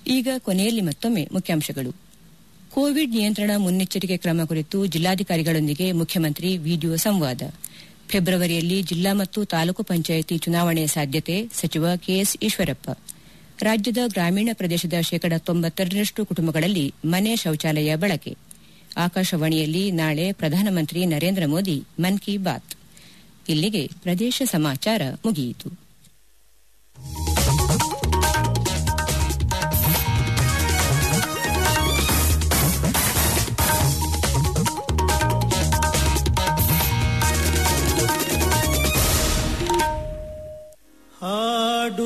ಈಗ ಕೊನೆಯಲ್ಲಿ ಮತ್ತೊಮ್ಮೆ ಮುಖ್ಯಾಂಶಗಳು ಕೋವಿಡ್ ನಿಯಂತ್ರಣ ಮುನ್ನೆಚ್ಚರಿಕೆ ಕ್ರಮ ಕುರಿತು ಜಿಲ್ಲಾಧಿಕಾರಿಗಳೊಂದಿಗೆ ಮುಖ್ಯಮಂತ್ರಿ ವಿಡಿಯೋ ಸಂವಾದ ಫೆಬ್ರವರಿಯಲ್ಲಿ ಜಿಲ್ಲಾ ಮತ್ತು ತಾಲೂಕು ಪಂಚಾಯಿತಿ ಚುನಾವಣೆ ಸಾಧ್ಯತೆ ಸಚಿವ ಕೆಎಸ್ ಈಶ್ವರಪ್ಪ ರಾಜ್ಯದ ಗ್ರಾಮೀಣ ಪ್ರದೇಶದ ಶೇಕಡ ತೊಂಬತ್ತೆರಡರಷ್ಟು ಕುಟುಂಬಗಳಲ್ಲಿ ಮನೆ ಶೌಚಾಲಯ ಬಳಕೆ ಆಕಾಶವಾಣಿಯಲ್ಲಿ ನಾಳೆ ಪ್ರಧಾನಮಂತ್ರಿ ನರೇಂದ್ರ ಮೋದಿ ಮನ್ ಕಿ ಬಾತ್ ಇಲ್ಲಿಗೆ ಪ್ರದೇಶ ಸಮಾಚಾರ ಮುಗಿಯಿತು ಹಾಡು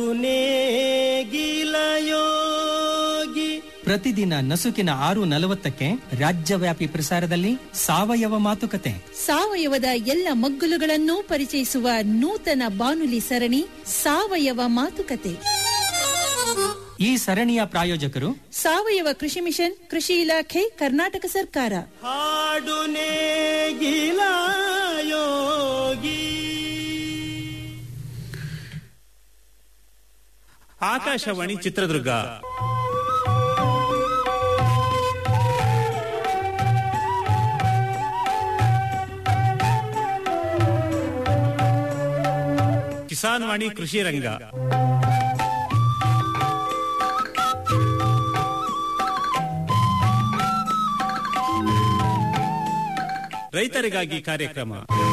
ಗಿಲಯೋಗಿ ಪ್ರತಿದಿನ ನಸುಕಿನ ಆರು ನಲವತ್ತಕ್ಕೆ ರಾಜ್ಯವ್ಯಾಪಿ ಪ್ರಸಾರದಲ್ಲಿ ಸಾವಯವ ಮಾತುಕತೆ ಸಾವಯವದ ಎಲ್ಲ ಮಗ್ಗುಲುಗಳನ್ನು ಪರಿಚಯಿಸುವ ನೂತನ ಬಾನುಲಿ ಸರಣಿ ಸಾವಯವ ಮಾತುಕತೆ ಈ ಸರಣಿಯ ಪ್ರಾಯೋಜಕರು ಸಾವಯವ ಕೃಷಿ ಮಿಷನ್ ಕೃಷಿ ಇಲಾಖೆ ಕರ್ನಾಟಕ ಸರ್ಕಾರ ಹಾಡು ಗಿಲಯೋಗಿ ಆಕಾಶವಾಣಿ ಚಿತ್ರದುರ್ಗ ಕಿಸಾನ್ ವಾಣಿ ಕೃಷಿ ರಂಗ ರೈತರಿಗಾಗಿ ಕಾರ್ಯಕ್ರಮ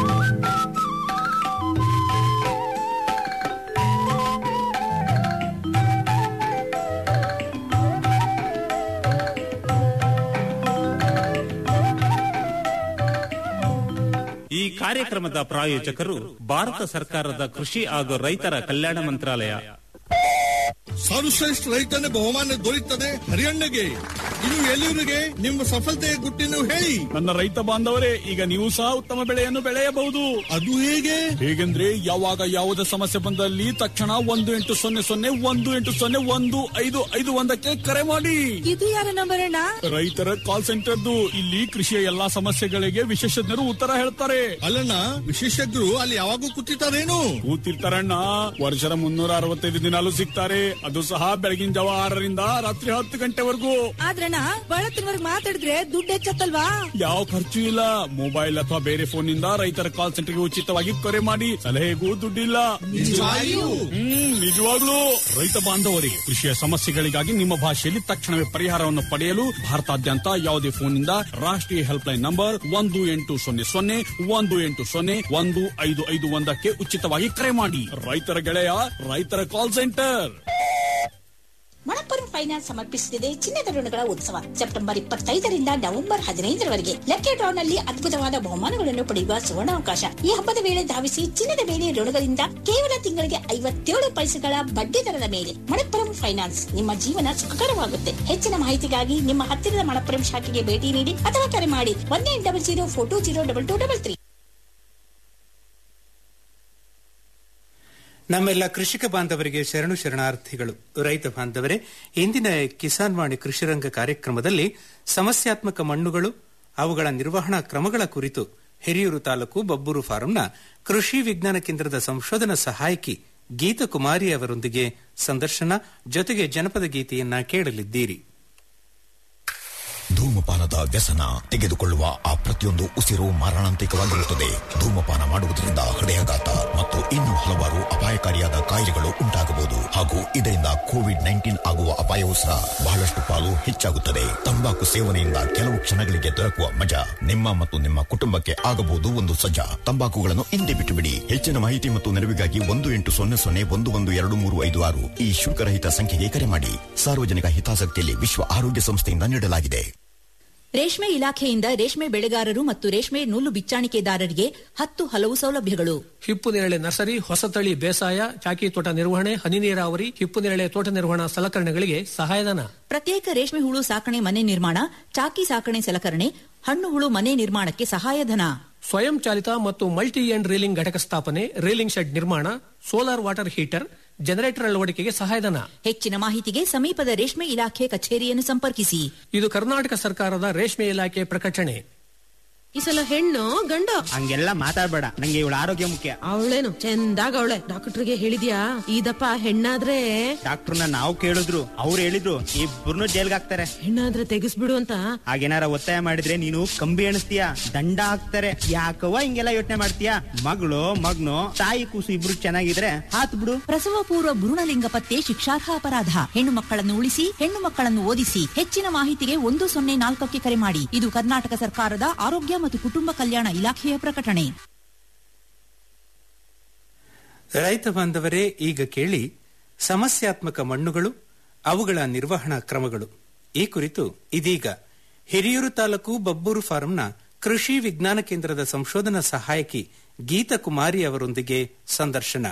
ಈ ಕಾರ್ಯಕ್ರಮದ ಪ್ರಾಯೋಜಕರು ಭಾರತ ಸರ್ಕಾರದ ಕೃಷಿ ಹಾಗೂ ರೈತರ ಕಲ್ಯಾಣ ಮಂತ್ರಾಲಯ ಸರ್ವಶ್ರೇಷ್ಠ ರೈತನ ಬಹುಮಾನ ದೊರೆಯುತ್ತದೆ ಹರಿಯಣ್ಣಗೆ ಇದು ಎಲ್ಲಿವರಿಗೆ ನಿಮ್ಮ ಸಫಲತೆಯ ಗುಟ್ಟಿನ ಹೇಳಿ ನನ್ನ ರೈತ ಬಾಂಧವರೇ ಈಗ ನೀವು ಸಹ ಉತ್ತಮ ಬೆಳೆಯನ್ನು ಬೆಳೆಯಬಹುದು ಅದು ಹೇಗೆ ಹೇಗೆಂದ್ರೆ ಯಾವಾಗ ಯಾವುದೇ ಸಮಸ್ಯೆ ಬಂದಲ್ಲಿ ತಕ್ಷಣ ಒಂದು ಎಂಟು ಸೊನ್ನೆ ಸೊನ್ನೆ ಒಂದು ಎಂಟು ಸೊನ್ನೆ ಒಂದು ಐದು ಐದು ಒಂದಕ್ಕೆ ಕರೆ ಮಾಡಿ ಇದು ಯಾರ ನಂಬರ್ ಅಣ್ಣ ರೈತರ ಕಾಲ್ ಸೆಂಟರ್ದು ಇಲ್ಲಿ ಕೃಷಿಯ ಎಲ್ಲಾ ಸಮಸ್ಯೆಗಳಿಗೆ ವಿಶೇಷಜ್ಞರು ಉತ್ತರ ಹೇಳ್ತಾರೆ ಅಲ್ಲಣ್ಣ ವಿಶೇಷಜ್ಞರು ಅಲ್ಲಿ ಯಾವಾಗೂ ಕೂತಿರ್ತಾರೇನು ಕೂತಿರ್ತಾರಣ್ಣ ವರ್ಷದ ಮುನ್ನೂರ ಅರವತ್ತೈದು ದಿನಾಲು ಸಿಗ್ತಾರೆ ಅದು ಸಹ ಬೆಳಗಿನ ಜಾವ ಆರರಿಂದ ರಾತ್ರಿ ಹತ್ತು ಗಂಟೆವರೆಗೂ ಆದ್ರಣ್ಣ ಬಳತ್ತಿನವರೆಗೆ ಮಾತಾಡಿದ್ರೆ ದುಡ್ಡು ಹೆಚ್ಚತ್ತಲ್ವಾ ಯಾವ ಖರ್ಚು ಇಲ್ಲ ಮೊಬೈಲ್ ಅಥವಾ ಬೇರೆ ಫೋನ್ ನಿಂದ ರೈತರ ಕಾಲ್ ಸೆಂಟರ್ಗೆ ಉಚಿತವಾಗಿ ಕರೆ ಮಾಡಿ ಸಲಹೆಗೂ ದುಡ್ಡಿಲ್ಲ ಹ್ಮ್ ನಿಜವಾಗ್ಲೂ ರೈತ ಬಾಂಧವರಿಗೆ ಕೃಷಿಯ ಸಮಸ್ಯೆಗಳಿಗಾಗಿ ನಿಮ್ಮ ಭಾಷೆಯಲ್ಲಿ ತಕ್ಷಣವೇ ಪರಿಹಾರವನ್ನು ಪಡೆಯಲು ಭಾರತಾದ್ಯಂತ ಯಾವುದೇ ಫೋನ್ನಿಂದ ರಾಷ್ಟ್ರೀಯ ಹೆಲ್ಪ್ ಲೈನ್ ನಂಬರ್ ಒಂದು ಎಂಟು ಸೊನ್ನೆ ಸೊನ್ನೆ ಒಂದು ಎಂಟು ಸೊನ್ನೆ ಒಂದು ಐದು ಐದು ಒಂದಕ್ಕೆ ಉಚಿತವಾಗಿ ಕರೆ ಮಾಡಿ ರೈತರ ಗೆಳೆಯ ರೈತರ ಕಾಲ್ ಸೆಂಟರ್ ಮಣಪ್ಪುರಂ ಫೈನಾನ್ಸ್ ಸಮರ್ಪಿಸುತ್ತಿದೆ ಚಿನ್ನದ ಋಣಗಳ ಉತ್ಸವ ಸೆಪ್ಟೆಂಬರ್ ಇಪ್ಪತ್ತೈದರಿಂದ ನವೆಂಬರ್ ಹದಿನೈದರವರೆಗೆ ಲಕ್ಕಿ ಡ್ರಾನಲ್ಲಿ ಅದ್ಭುತವಾದ ಬಹುಮಾನಗಳನ್ನು ಪಡೆಯುವ ಸುವರ್ಣಾವಕಾಶ ಈ ಹಬ್ಬದ ವೇಳೆ ಧಾವಿಸಿ ಚಿನ್ನದ ಮೇಲೆ ಋಣಗಳಿಂದ ಕೇವಲ ತಿಂಗಳಿಗೆ ಐವತ್ತೇಳು ಪೈಸೆಗಳ ಬಡ್ಡಿ ದರದ ಮೇಲೆ ಮಣಪ್ಪುರಂ ಫೈನಾನ್ಸ್ ನಿಮ್ಮ ಜೀವನ ಸುಖಕರವಾಗುತ್ತೆ ಹೆಚ್ಚಿನ ಮಾಹಿತಿಗಾಗಿ ನಿಮ್ಮ ಹತ್ತಿರದ ಮಣಪ್ಪುರಂ ಶಾಖೆಗೆ ಭೇಟಿ ನೀಡಿ ಅಥವಾ ಕರೆ ಮಾಡಿ one eight double zero four two zero double two double three ನಮ್ಮೆಲ್ಲ ಕೃಷಿಕ ಬಾಂಧವರಿಗೆ ಶರಣು ಶರಣಾರ್ಥಿಗಳು ರೈತ ಬಾಂಧವರೇ ಇಂದಿನ ಕಿಸಾನ್ ವಾಣಿ ಕೃಷಿರಂಗ ಕಾರ್ಯಕ್ರಮದಲ್ಲಿ ಸಮಸ್ಯಾತ್ಮಕ ಮಣ್ಣುಗಳು ಅವುಗಳ ನಿರ್ವಹಣಾ ಕ್ರಮಗಳ ಕುರಿತು ಹಿರಿಯೂರು ತಾಲೂಕು ಬಬ್ಬೂರು ಫಾರಂನ ಕೃಷಿ ವಿಜ್ಞಾನ ಕೇಂದ್ರದ ಸಂಶೋಧನಾ ಸಹಾಯಕಿ ಗೀತಕುಮಾರಿ ಅವರೊಂದಿಗೆ ಸಂದರ್ಶನ ಜೊತೆಗೆ ಜನಪದ ಗೀತೆಯನ್ನ ಕೇಳಲಿದ್ದೀರಿ ಧೂಮಪಾನದ ವ್ಯಸನ ತೆಗೆದುಕೊಳ್ಳುವ ಆ ಪ್ರತಿಯೊಂದು ಉಸಿರು ಮಾರಣಾಂತಿಕವಾಗಿರುತ್ತದೆ ಧೂಮಪಾನ ಮಾಡುವುದರಿಂದ ಹೃದಯಾಘಾತ ಮತ್ತು ಇನ್ನೂ ಹಲವಾರು ಅಪಾಯಕಾರಿಯಾದ ಕಾಯಿಲೆಗಳು ಉಂಟಾಗಬಹುದು ಹಾಗೂ ಇದರಿಂದ ಕೋವಿಡ್ ನೈನ್ಟೀನ್ ಆಗುವ ಅಪಾಯವೂ ಸಹ ಬಹಳಷ್ಟು ಪಾಲು ಹೆಚ್ಚಾಗುತ್ತದೆ ತಂಬಾಕು ಸೇವನೆಯಿಂದ ಕೆಲವು ಕ್ಷಣಗಳಿಗೆ ದೊರಕುವ ಮಜಾ ನಿಮ್ಮ ಮತ್ತು ನಿಮ್ಮ ಕುಟುಂಬಕ್ಕೆ ಆಗಬಹುದು ಒಂದು ಸಜ್ಜಾ ತಂಬಾಕುಗಳನ್ನು ಹಿಂದೆ ಬಿಟ್ಟು ಬಿಡಿ ಹೆಚ್ಚಿನ ಮಾಹಿತಿ ಮತ್ತು ನೆರವಿಗಾಗಿ ಒಂದು ಎಂಟು ಸೊನ್ನೆ ಸೊನ್ನೆ ಒಂದು ಒಂದು ಎರಡು ಮೂರು ಐದು ಆರು ಈ ಶುಲ್ಕರಹಿತ ಸಂಖ್ಯೆಗೆ ಕರೆ ಮಾಡಿ ಸಾರ್ವಜನಿಕ ಹಿತಾಸಕ್ತಿಯಲ್ಲಿ ವಿಶ್ವ ಆರೋಗ್ಯ ಸಂಸ್ಥೆಯಿಂದ ನೀಡಲಾಗಿದೆ ರೇಷ್ಮೆ ಇಲಾಖೆಯಿಂದ ರೇಷ್ಮೆ ಬೆಳೆಗಾರರು ಮತ್ತು ರೇಷ್ಮೆ ನೂಲು ಬಿಚ್ಚಾಣಿಕೆದಾರರಿಗೆ ಹತ್ತು ಹಲವು ಸೌಲಭ್ಯಗಳು ಹಿಪ್ಪು ನೇರಳೆ ನರ್ಸರಿ ಹೊಸತಳಿ ಬೇಸಾಯ ಚಾಕಿ ತೋಟ ನಿರ್ವಹಣೆ ಹನಿ ನೀರಾವರಿ ಹಿಪ್ಪು ನೇರಳೆ ತೋಟ ನಿರ್ವಹಣಾ ಸಲಕರಣೆಗಳಿಗೆ ಸಹಾಯಧನ ಪ್ರತ್ಯೇಕ ರೇಷ್ಮೆ ಹುಳು ಸಾಕಣೆ ಮನೆ ನಿರ್ಮಾಣ ಚಾಕಿ ಸಾಕಣೆ ಸಲಕರಣೆ ಹಣ್ಣು ಹುಳು ಮನೆ ನಿರ್ಮಾಣಕ್ಕೆ ಸಹಾಯಧನ ಸ್ವಯಂ ಚಾಲಿತ ಮತ್ತು ಮಲ್ಟಿ ಎಂಡ್ ರೀಲಿಂಗ್ ಘಟಕ ಸ್ಥಾಪನೆ ರೀಲಿಂಗ್ ಶೆಡ್ ನಿರ್ಮಾಣ ಸೋಲಾರ್ ವಾಟರ್ ಹೀಟರ್ ಜನರೇಟರ್ ಅಳವಡಿಕೆಗೆ ಸಹಾಯಧನ ಹೆಚ್ಚಿನ ಮಾಹಿತಿಗೆ ಸಮೀಪದ ರೇಷ್ಮೆ ಇಲಾಖೆ ಕಚೇರಿಯನ್ನು ಸಂಪರ್ಕಿಸಿ ಇದು ಕರ್ನಾಟಕ ಸರ್ಕಾರದ ರೇಷ್ಮೆ ಇಲಾಖೆ ಪ್ರಕಟಣೆ ಈ ಸಲ ಹೆಣ್ಣು ಗಂಡ ಹಂಗೆಲ್ಲ ಮಾತಾಡ್ಬೇಡ ನಂಗೆ ಇವಳ ಆರೋಗ್ಯ ಮುಖ್ಯ ಅವಳೇನು ಚಂದಾಗ ಅವಳೆ ಡಾಕ್ಟರ್ಗೆ ಹೇಳಿದ್ಯಾ ಇದಪ್ಪ ಹೆಣ್ಣಾದ್ರೆ ಡಾಕ್ಟರ್ನ ನಾವು ಕೇಳಿದ್ರು ಅವ್ರು ಹೇಳಿದ್ರು ಇಬ್ಬರನ್ನು ಜೈಲ್ಗೆ ಹಾಕ್ತಾರೆ ಹೆಣ್ಣಾದ್ರೆ ತೆಗಿಸ್ಬಿಡು ಅಂತ ಹಾಗೇನಾರ ಒತ್ತಾಯ ಮಾಡಿದ್ರೆ ನೀನು ಕಂಬಿ ಎಣಿಸ್ತೀಯ ದಂಡ ಹಾಕ್ತಾರೆ ಯಾಕವ್ವ ಹಿಂಗೆಲ್ಲ ಯೋಚನೆ ಮಾಡ್ತೀಯ ಮಗಳು ಮಗ್ನು ತಾಯಿ ಕೂಸು ಇಬ್ರು ಚೆನ್ನಾಗಿದ್ರೆ ಹಾತ್ ಬಿಡು ಪ್ರಸವ ಪೂರ್ವ ಭ್ರೂಣಲಿಂಗ ಪತ್ತೆ ಶಿಕ್ಷಾರ್ಹ ಅಪರಾಧ ಹೆಣ್ಣು ಮಕ್ಕಳನ್ನು ಉಳಿಸಿ ಹೆಣ್ಣು ಮಕ್ಕಳನ್ನು ಓದಿಸಿ ಹೆಚ್ಚಿನ ಮಾಹಿತಿಗೆ ಒಂದು ಸೊನ್ನೆ ನಾಲ್ಕಕ್ಕೆ ಕರೆ ಮಾಡಿ ಇದು ಕರ್ನಾಟಕ ಸರ್ಕಾರದ ಆರೋಗ್ಯ ಮತ್ತು ಕುಟುಂಬ ಕಲ್ಯಾಣ ಇಲಾಖೆಯ ಪ್ರಕಟಣೆ ರೈತ ಬಾಂಧವರೇ ಈಗ ಕೇಳಿ ಸಮಸ್ಯಾತ್ಮಕ ಮಣ್ಣುಗಳು ಅವುಗಳ ನಿರ್ವಹಣಾ ಕ್ರಮಗಳು ಈ ಕುರಿತು ಇದೀಗ ಹಿರಿಯೂರು ತಾಲೂಕು ಬಬ್ಬೂರು ಫಾರಂನ ಕೃಷಿ ವಿಜ್ಞಾನ ಕೇಂದ್ರದ ಸಂಶೋಧನಾ ಸಹಾಯಕಿ ಗೀತಕುಮಾರಿ ಅವರೊಂದಿಗೆ ಸಂದರ್ಶನ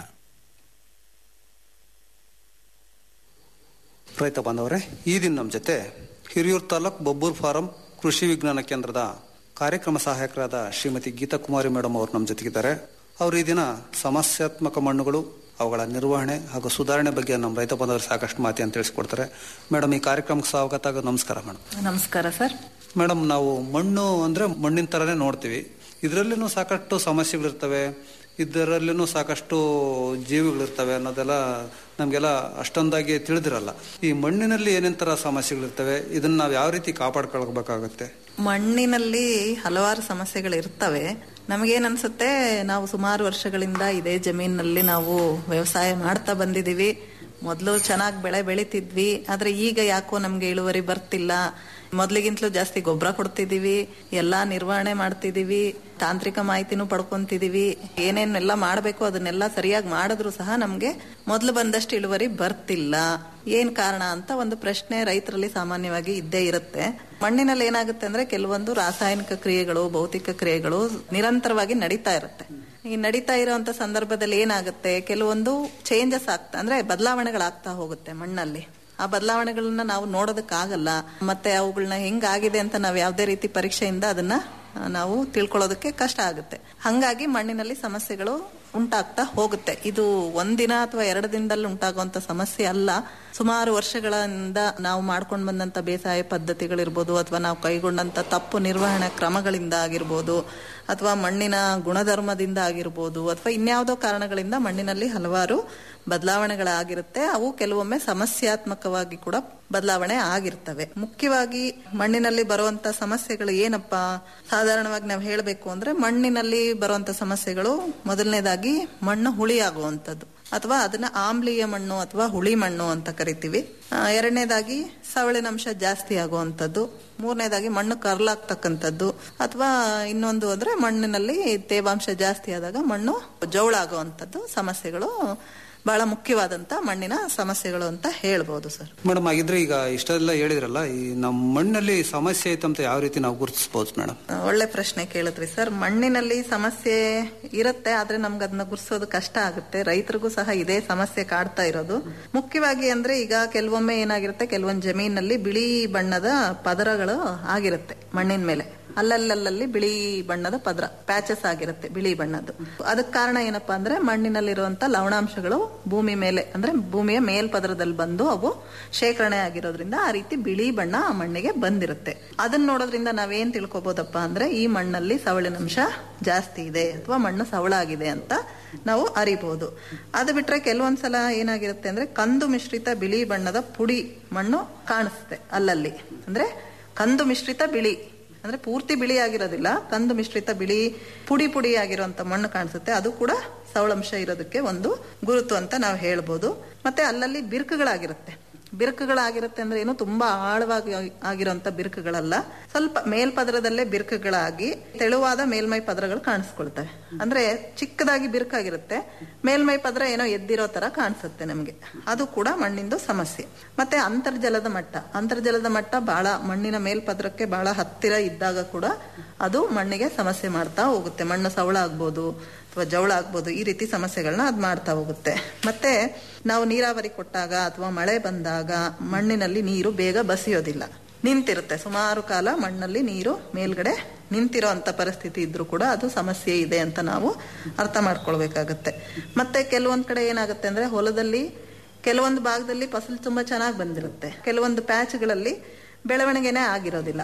ರೈತ ಬಾಂಧವರೇ ಈ ದಿನ ನಮ್ಮ ಜೊತೆ ಹಿರಿಯೂರು ತಾಲೂಕ್ ಬೊಬ್ಬೂರ್ ಫಾರಂ ಕೃಷಿ ವಿಜ್ಞಾನ ಕೇಂದ್ರದ ಕಾರ್ಯಕ್ರಮ ಸಹಾಯಕರಾದ ಶ್ರೀಮತಿ ಗೀತಾ ಕುಮಾರಿ ಮೇಡಮ್ ಅವರು ನಮ್ಮ ಜೊತೆಗಿದ್ದಾರೆ ಅವರು ಈ ದಿನ ಸಮಸ್ಯಾತ್ಮಕ ಮಣ್ಣುಗಳು ಅವುಗಳ ನಿರ್ವಹಣೆ ಹಾಗೂ ಸುಧಾರಣೆ ಬಗ್ಗೆ ನಮ್ಮ ರೈತ ಬಾಂಧವರು ಸಾಕಷ್ಟು ಮಾಹಿತಿಯನ್ನು ತಿಳಿಸ್ಕೊಡ್ತಾರೆ ಮೇಡಮ್ ಈ ಕಾರ್ಯಕ್ರಮಕ್ಕೆ ಸ್ವಾಗತ ಹಾಗೂ ನಮಸ್ಕಾರ ಮೇಡಮ್ ನಮಸ್ಕಾರ ಸರ್ ಮೇಡಮ್ ನಾವು ಮಣ್ಣು ಅಂದ್ರೆ ಮಣ್ಣಿನ ತರನೇ ನೋಡ್ತೀವಿ ಇದರಲ್ಲಿನೂ ಸಾಕಷ್ಟು ಸಮಸ್ಯೆಗಳಿರ್ತವೆ ಇದರಲ್ಲಿನೂ ಸಾಕಷ್ಟು ಜೀವಿಗಳಿರ್ತವೆ ಅನ್ನೋದೆಲ್ಲ ನಮಗೆಲ್ಲ ಅಷ್ಟೊಂದಾಗಿ ತಿಳಿದಿರಲ್ಲ ಈ ಮಣ್ಣಿನಲ್ಲಿ ಏನೇನ್ ತರ ಸಮಸ್ಯೆಗಳಿರ್ತವೆ ಇದನ್ನ ನಾವು ಯಾವ ರೀತಿ ಕಾಪಾಡ್ಕೊಳ್ಬೇಕಾಗತ್ತೆ ಮಣ್ಣಿನಲ್ಲಿ ಹಲವಾರು ಸಮಸ್ಯೆಗಳು ಇರ್ತವೆ ನಮಗೇನ್ ಅನ್ಸುತ್ತೆ ನಾವು ಸುಮಾರು ವರ್ಷಗಳಿಂದ ಇದೇ ಜಮೀನಿನಲ್ಲಿ ನಾವು ವ್ಯವಸಾಯ ಮಾಡ್ತಾ ಬಂದಿದೀವಿ ಮೊದಲು ಚೆನ್ನಾಗಿ ಬೆಳೆ ಬೆಳಿತಿದ್ವಿ ಆದ್ರೆ ಈಗ ಯಾಕೋ ನಮ್ಗೆ ಇಳುವರಿ ಬರ್ತಿಲ್ಲ ಮೊದ್ಲಿಗಿಂತಲೂ ಜಾಸ್ತಿ ಗೊಬ್ಬರ ಕೊಡ್ತಿದೀವಿ ಎಲ್ಲಾ ನಿರ್ವಹಣೆ ಮಾಡ್ತಿದೀವಿ ತಾಂತ್ರಿಕ ಮಾಹಿತಿನೂ ಪಡ್ಕೊಂತಿದೀವಿ ಏನೇನೆಲ್ಲ ಮಾಡಬೇಕು ಅದನ್ನೆಲ್ಲ ಸರಿಯಾಗಿ ಮಾಡಿದ್ರು ಸಹ ನಮ್ಗೆ ಮೊದಲು ಬಂದಷ್ಟು ಇಳುವರಿ ಬರ್ತಿಲ್ಲ ಏನ್ ಕಾರಣ ಅಂತ ಒಂದು ಪ್ರಶ್ನೆ ರೈತರಲ್ಲಿ ಸಾಮಾನ್ಯವಾಗಿ ಇದ್ದೇ ಇರುತ್ತೆ ಮಣ್ಣಿನಲ್ಲಿ ಏನಾಗುತ್ತೆ ಅಂದ್ರೆ ಕೆಲವೊಂದು ರಾಸಾಯನಿಕ ಕ್ರಿಯೆಗಳು ಭೌತಿಕ ಕ್ರಿಯೆಗಳು ನಿರಂತರವಾಗಿ ನಡೀತಾ ಇರುತ್ತೆ ಈ ನಡೀತಾ ಇರುವಂತ ಸಂದರ್ಭದಲ್ಲಿ ಏನಾಗುತ್ತೆ ಕೆಲವೊಂದು ಚೇಂಜಸ್ ಆಗ್ತಾ ಅಂದ್ರೆ ಬದಲಾವಣೆಗಳಾಗ್ತಾ ಹೋಗುತ್ತೆ ಮಣ್ಣಲ್ಲಿ ಆ ಬದಲಾವಣೆಗಳನ್ನ ನಾವು ನೋಡೋದಕ್ಕಾಗಲ್ಲ ಮತ್ತೆ ಅವುಗಳನ್ನ ಹೆಂಗಾಗಿದೆ ಅಂತ ನಾವು ಯಾವುದೇ ರೀತಿ ಪರೀಕ್ಷೆಯಿಂದ ಅದನ್ನ ನಾವು ತಿಳ್ಕೊಳ್ಳೋದಕ್ಕೆ ಕಷ್ಟ ಆಗುತ್ತೆ ಹಂಗಾಗಿ ಮಣ್ಣಿನಲ್ಲಿ ಸಮಸ್ಯೆಗಳು ಉಂಟಾಗ್ತಾ ಹೋಗುತ್ತೆ ಇದು ಒಂದಿನ ಅಥವಾ ಎರಡು ದಿನದಲ್ಲಿ ಉಂಟಾಗುವಂತ ಸಮಸ್ಯೆ ಅಲ್ಲ ಸುಮಾರು ವರ್ಷಗಳಿಂದ ನಾವು ಮಾಡ್ಕೊಂಡು ಬಂದಂತ ಬೇಸಾಯ ಪದ್ಧತಿಗಳಿರ್ಬೋದು ಅಥವಾ ನಾವು ಕೈಗೊಂಡಂತ ತಪ್ಪು ನಿರ್ವಹಣಾ ಕ್ರಮಗಳಿಂದ ಆಗಿರ್ಬೋದು ಅಥವಾ ಮಣ್ಣಿನ ಗುಣಧರ್ಮದಿಂದ ಆಗಿರ್ಬೋದು ಅಥವಾ ಇನ್ಯಾವುದೋ ಕಾರಣಗಳಿಂದ ಮಣ್ಣಿನಲ್ಲಿ ಹಲವಾರು ಬದಲಾವಣೆಗಳಾಗಿರುತ್ತೆ ಅವು ಕೆಲವೊಮ್ಮೆ ಸಮಸ್ಯಾತ್ಮಕವಾಗಿ ಕೂಡ ಬದಲಾವಣೆ ಆಗಿರ್ತವೆ ಮುಖ್ಯವಾಗಿ ಮಣ್ಣಿನಲ್ಲಿ ಬರುವಂತ ಸಮಸ್ಯೆಗಳು ಏನಪ್ಪಾ ಸಾಧಾರಣವಾಗಿ ನಾವು ಹೇಳಬೇಕು ಅಂದ್ರೆ ಮಣ್ಣಿನಲ್ಲಿ ಬರುವಂತ ಸಮಸ್ಯೆಗಳು ಮೊದಲನೇದಾಗಿ ಮಣ್ಣು ಹುಳಿ ಆಗುವಂತದ್ದು ಅಥವಾ ಅದನ್ನ ಆಮ್ಲೀಯ ಮಣ್ಣು ಅಥವಾ ಹುಳಿ ಮಣ್ಣು ಅಂತ ಕರಿತೀವಿ ಆ, ಎರಡನೇದಾಗಿ ಸವಳಿನಂಶ ಜಾಸ್ತಿ ಆಗುವಂಥದ್ದು ಮೂರನೇದಾಗಿ ಮಣ್ಣು ಕರ್ಲಾಗ್ತಕ್ಕಂಥದ್ದು ಅಥವಾ ಇನ್ನೊಂದು ಅಂದ್ರೆ ಮಣ್ಣಿನಲ್ಲಿ ತೇವಾಂಶ ಜಾಸ್ತಿ ಆದಾಗ ಮಣ್ಣು ಜೌಳಾಗುವಂಥದ್ದು ಸಮಸ್ಯೆಗಳು ಬಹಳ ಮುಖ್ಯವಾದಂತ ಮಣ್ಣಿನ ಸಮಸ್ಯೆಗಳು ಅಂತ ಹೇಳ್ಬೋದು ಸರ್ ಮೇಡಮ್ ಆಗಿದ್ರೆ ಈಗ ಇಷ್ಟೆಲ್ಲ ಹೇಳಿದ್ರಲ್ಲ ಈ ನಮ್ಮ ಮಣ್ಣಲ್ಲಿ ಸಮಸ್ಯೆ ಐತಂತ ಯಾವ ರೀತಿ ನಾವು ಗುರುತಿಸಬಹುದು ಮೇಡಮ್ ಒಳ್ಳೆ ಪ್ರಶ್ನೆ ಕೇಳಿದ್ರಿ ಸರ್ ಮಣ್ಣಿನಲ್ಲಿ ಸಮಸ್ಯೆ ಇರುತ್ತೆ ಆದ್ರೆ ನಮ್ಗೆ ಅದನ್ನ ಗುರ್ಸೋದು ಕಷ್ಟ ಆಗುತ್ತೆ ರೈತರಿಗೂ ಸಹ ಇದೇ ಸಮಸ್ಯೆ ಕಾಡ್ತಾ ಇರೋದು ಮುಖ್ಯವಾಗಿ ಅಂದ್ರೆ ಈಗ ಕೆಲವೊಮ್ಮೆ ಏನಾಗಿರುತ್ತೆ ಕೆಲವೊಂದು ಜಮೀನಲ್ಲಿ ಬಿಳಿ ಬಣ್ಣದ ಪದರಗಳು ಆಗಿರುತ್ತೆ ಮಣ್ಣಿನ ಮೇಲೆ ಅಲ್ಲಲ್ಲಲ್ಲಿ ಬಿಳಿ ಬಣ್ಣದ ಪದರ ಪ್ಯಾಚಸ್ ಆಗಿರುತ್ತೆ ಬಿಳಿ ಬಣ್ಣದ್ದು ಅದಕ್ಕೆ ಕಾರಣ ಏನಪ್ಪಾ ಅಂದ್ರೆ ಮಣ್ಣಿನಲ್ಲಿರುವಂತ ಲವಣಾಂಶಗಳು ಭೂಮಿ ಮೇಲೆ ಅಂದ್ರೆ ಭೂಮಿಯ ಮೇಲ್ಪದರದಲ್ಲಿ ಬಂದು ಅವು ಶೇಖರಣೆ ಆಗಿರೋದ್ರಿಂದ ಆ ರೀತಿ ಬಿಳಿ ಬಣ್ಣ ಆ ಮಣ್ಣಿಗೆ ಬಂದಿರುತ್ತೆ ಅದನ್ನ ನೋಡೋದ್ರಿಂದ ನಾವೇನ್ ತಿಳ್ಕೊಬೋದಪ್ಪ ಅಂದ್ರೆ ಈ ಮಣ್ಣಲ್ಲಿ ಸವಳಿನಂಶ ಜಾಸ್ತಿ ಇದೆ ಅಥವಾ ಮಣ್ಣು ಸವಳಾಗಿದೆ ಅಂತ ನಾವು ಅರಿಬಹುದು ಅದು ಬಿಟ್ರೆ ಕೆಲವೊಂದ್ಸಲ ಏನಾಗಿರುತ್ತೆ ಅಂದ್ರೆ ಕಂದು ಮಿಶ್ರಿತ ಬಿಳಿ ಬಣ್ಣದ ಪುಡಿ ಮಣ್ಣು ಕಾಣಿಸುತ್ತೆ ಅಲ್ಲಲ್ಲಿ ಅಂದ್ರೆ ಕಂದು ಮಿಶ್ರಿತ ಬಿಳಿ ಅಂದ್ರೆ ಪೂರ್ತಿ ಬಿಳಿ ಆಗಿರೋದಿಲ್ಲ ಕಂದು ಮಿಶ್ರಿತ ಬಿಳಿ ಪುಡಿ ಪುಡಿ ಆಗಿರುವಂತ ಮಣ್ಣು ಕಾಣಿಸುತ್ತೆ ಅದು ಕೂಡ ಸವಳಂಶ ಇರೋದಕ್ಕೆ ಒಂದು ಗುರುತು ಅಂತ ನಾವು ಹೇಳ್ಬೋದು ಮತ್ತೆ ಅಲ್ಲಲ್ಲಿ ಬಿರುಕುಗಳಾಗಿರುತ್ತೆ ಬಿರುಕುಗಳಾಗಿರುತ್ತೆ ಅಂದ್ರೆ ಏನು ತುಂಬಾ ಆಳವಾಗಿ ಆಗಿರುವಂತ ಬಿರುಕುಗಳಲ್ಲ ಸ್ವಲ್ಪ ಮೇಲ್ಪದರದಲ್ಲೇ ಬಿರುಕುಗಳಾಗಿ ತೆಳುವಾದ ಮೇಲ್ಮೈ ಪದರಗಳು ಕಾಣಿಸ್ಕೊಳ್ತವೆ ಅಂದ್ರೆ ಚಿಕ್ಕದಾಗಿ ಬಿರುಕಾಗಿರುತ್ತೆ ಮೇಲ್ಮೈ ಪದರ ಏನೋ ಎದ್ದಿರೋ ತರ ಕಾಣಿಸುತ್ತೆ ನಮಗೆ ಅದು ಕೂಡ ಮಣ್ಣಿಂದು ಸಮಸ್ಯೆ ಮತ್ತೆ ಅಂತರ್ಜಲದ ಮಟ್ಟ ಅಂತರ್ಜಲದ ಮಟ್ಟ ಬಹಳ ಮಣ್ಣಿನ ಮೇಲ್ಪದರಕ್ಕೆ ಬಹಳ ಹತ್ತಿರ ಇದ್ದಾಗ ಕೂಡ ಅದು ಮಣ್ಣಿಗೆ ಸಮಸ್ಯೆ ಮಾಡ್ತಾ ಹೋಗುತ್ತೆ ಮಣ್ಣು ಸವಳ ಆಗ್ಬೋದು ಅಥವಾ ಜವಳ ಆಗ್ಬೋದು ಈ ರೀತಿ ಸಮಸ್ಯೆಗಳನ್ನ ಅದ್ ಮಾಡ್ತಾ ಹೋಗುತ್ತೆ ಮತ್ತೆ ನಾವು ನೀರಾವರಿ ಕೊಟ್ಟಾಗ ಅಥವಾ ಮಳೆ ಬಂದಾಗ ಮಣ್ಣಿನಲ್ಲಿ ನೀರು ಬೇಗ ಬಸಿಯೋದಿಲ್ಲ ನಿಂತಿರುತ್ತೆ ಸುಮಾರು ಕಾಲ ಮಣ್ಣಲ್ಲಿ ನೀರು ಮೇಲ್ಗಡೆ ನಿಂತಿರೋ ಅಂತ ಪರಿಸ್ಥಿತಿ ಇದ್ರೂ ಕೂಡ ಅದು ಸಮಸ್ಯೆ ಇದೆ ಅಂತ ನಾವು ಅರ್ಥ ಮಾಡ್ಕೊಳ್ಬೇಕಾಗತ್ತೆ ಮತ್ತೆ ಕೆಲವೊಂದ್ ಕಡೆ ಏನಾಗುತ್ತೆ ಅಂದ್ರೆ ಹೊಲದಲ್ಲಿ ಕೆಲವೊಂದು ಭಾಗದಲ್ಲಿ ಫಸಲು ತುಂಬಾ ಚೆನ್ನಾಗಿ ಬಂದಿರುತ್ತೆ ಕೆಲವೊಂದು ಪ್ಯಾಚ್ಗಳಲ್ಲಿ ಬೆಳವಣಿಗೆನೇ ಆಗಿರೋದಿಲ್ಲ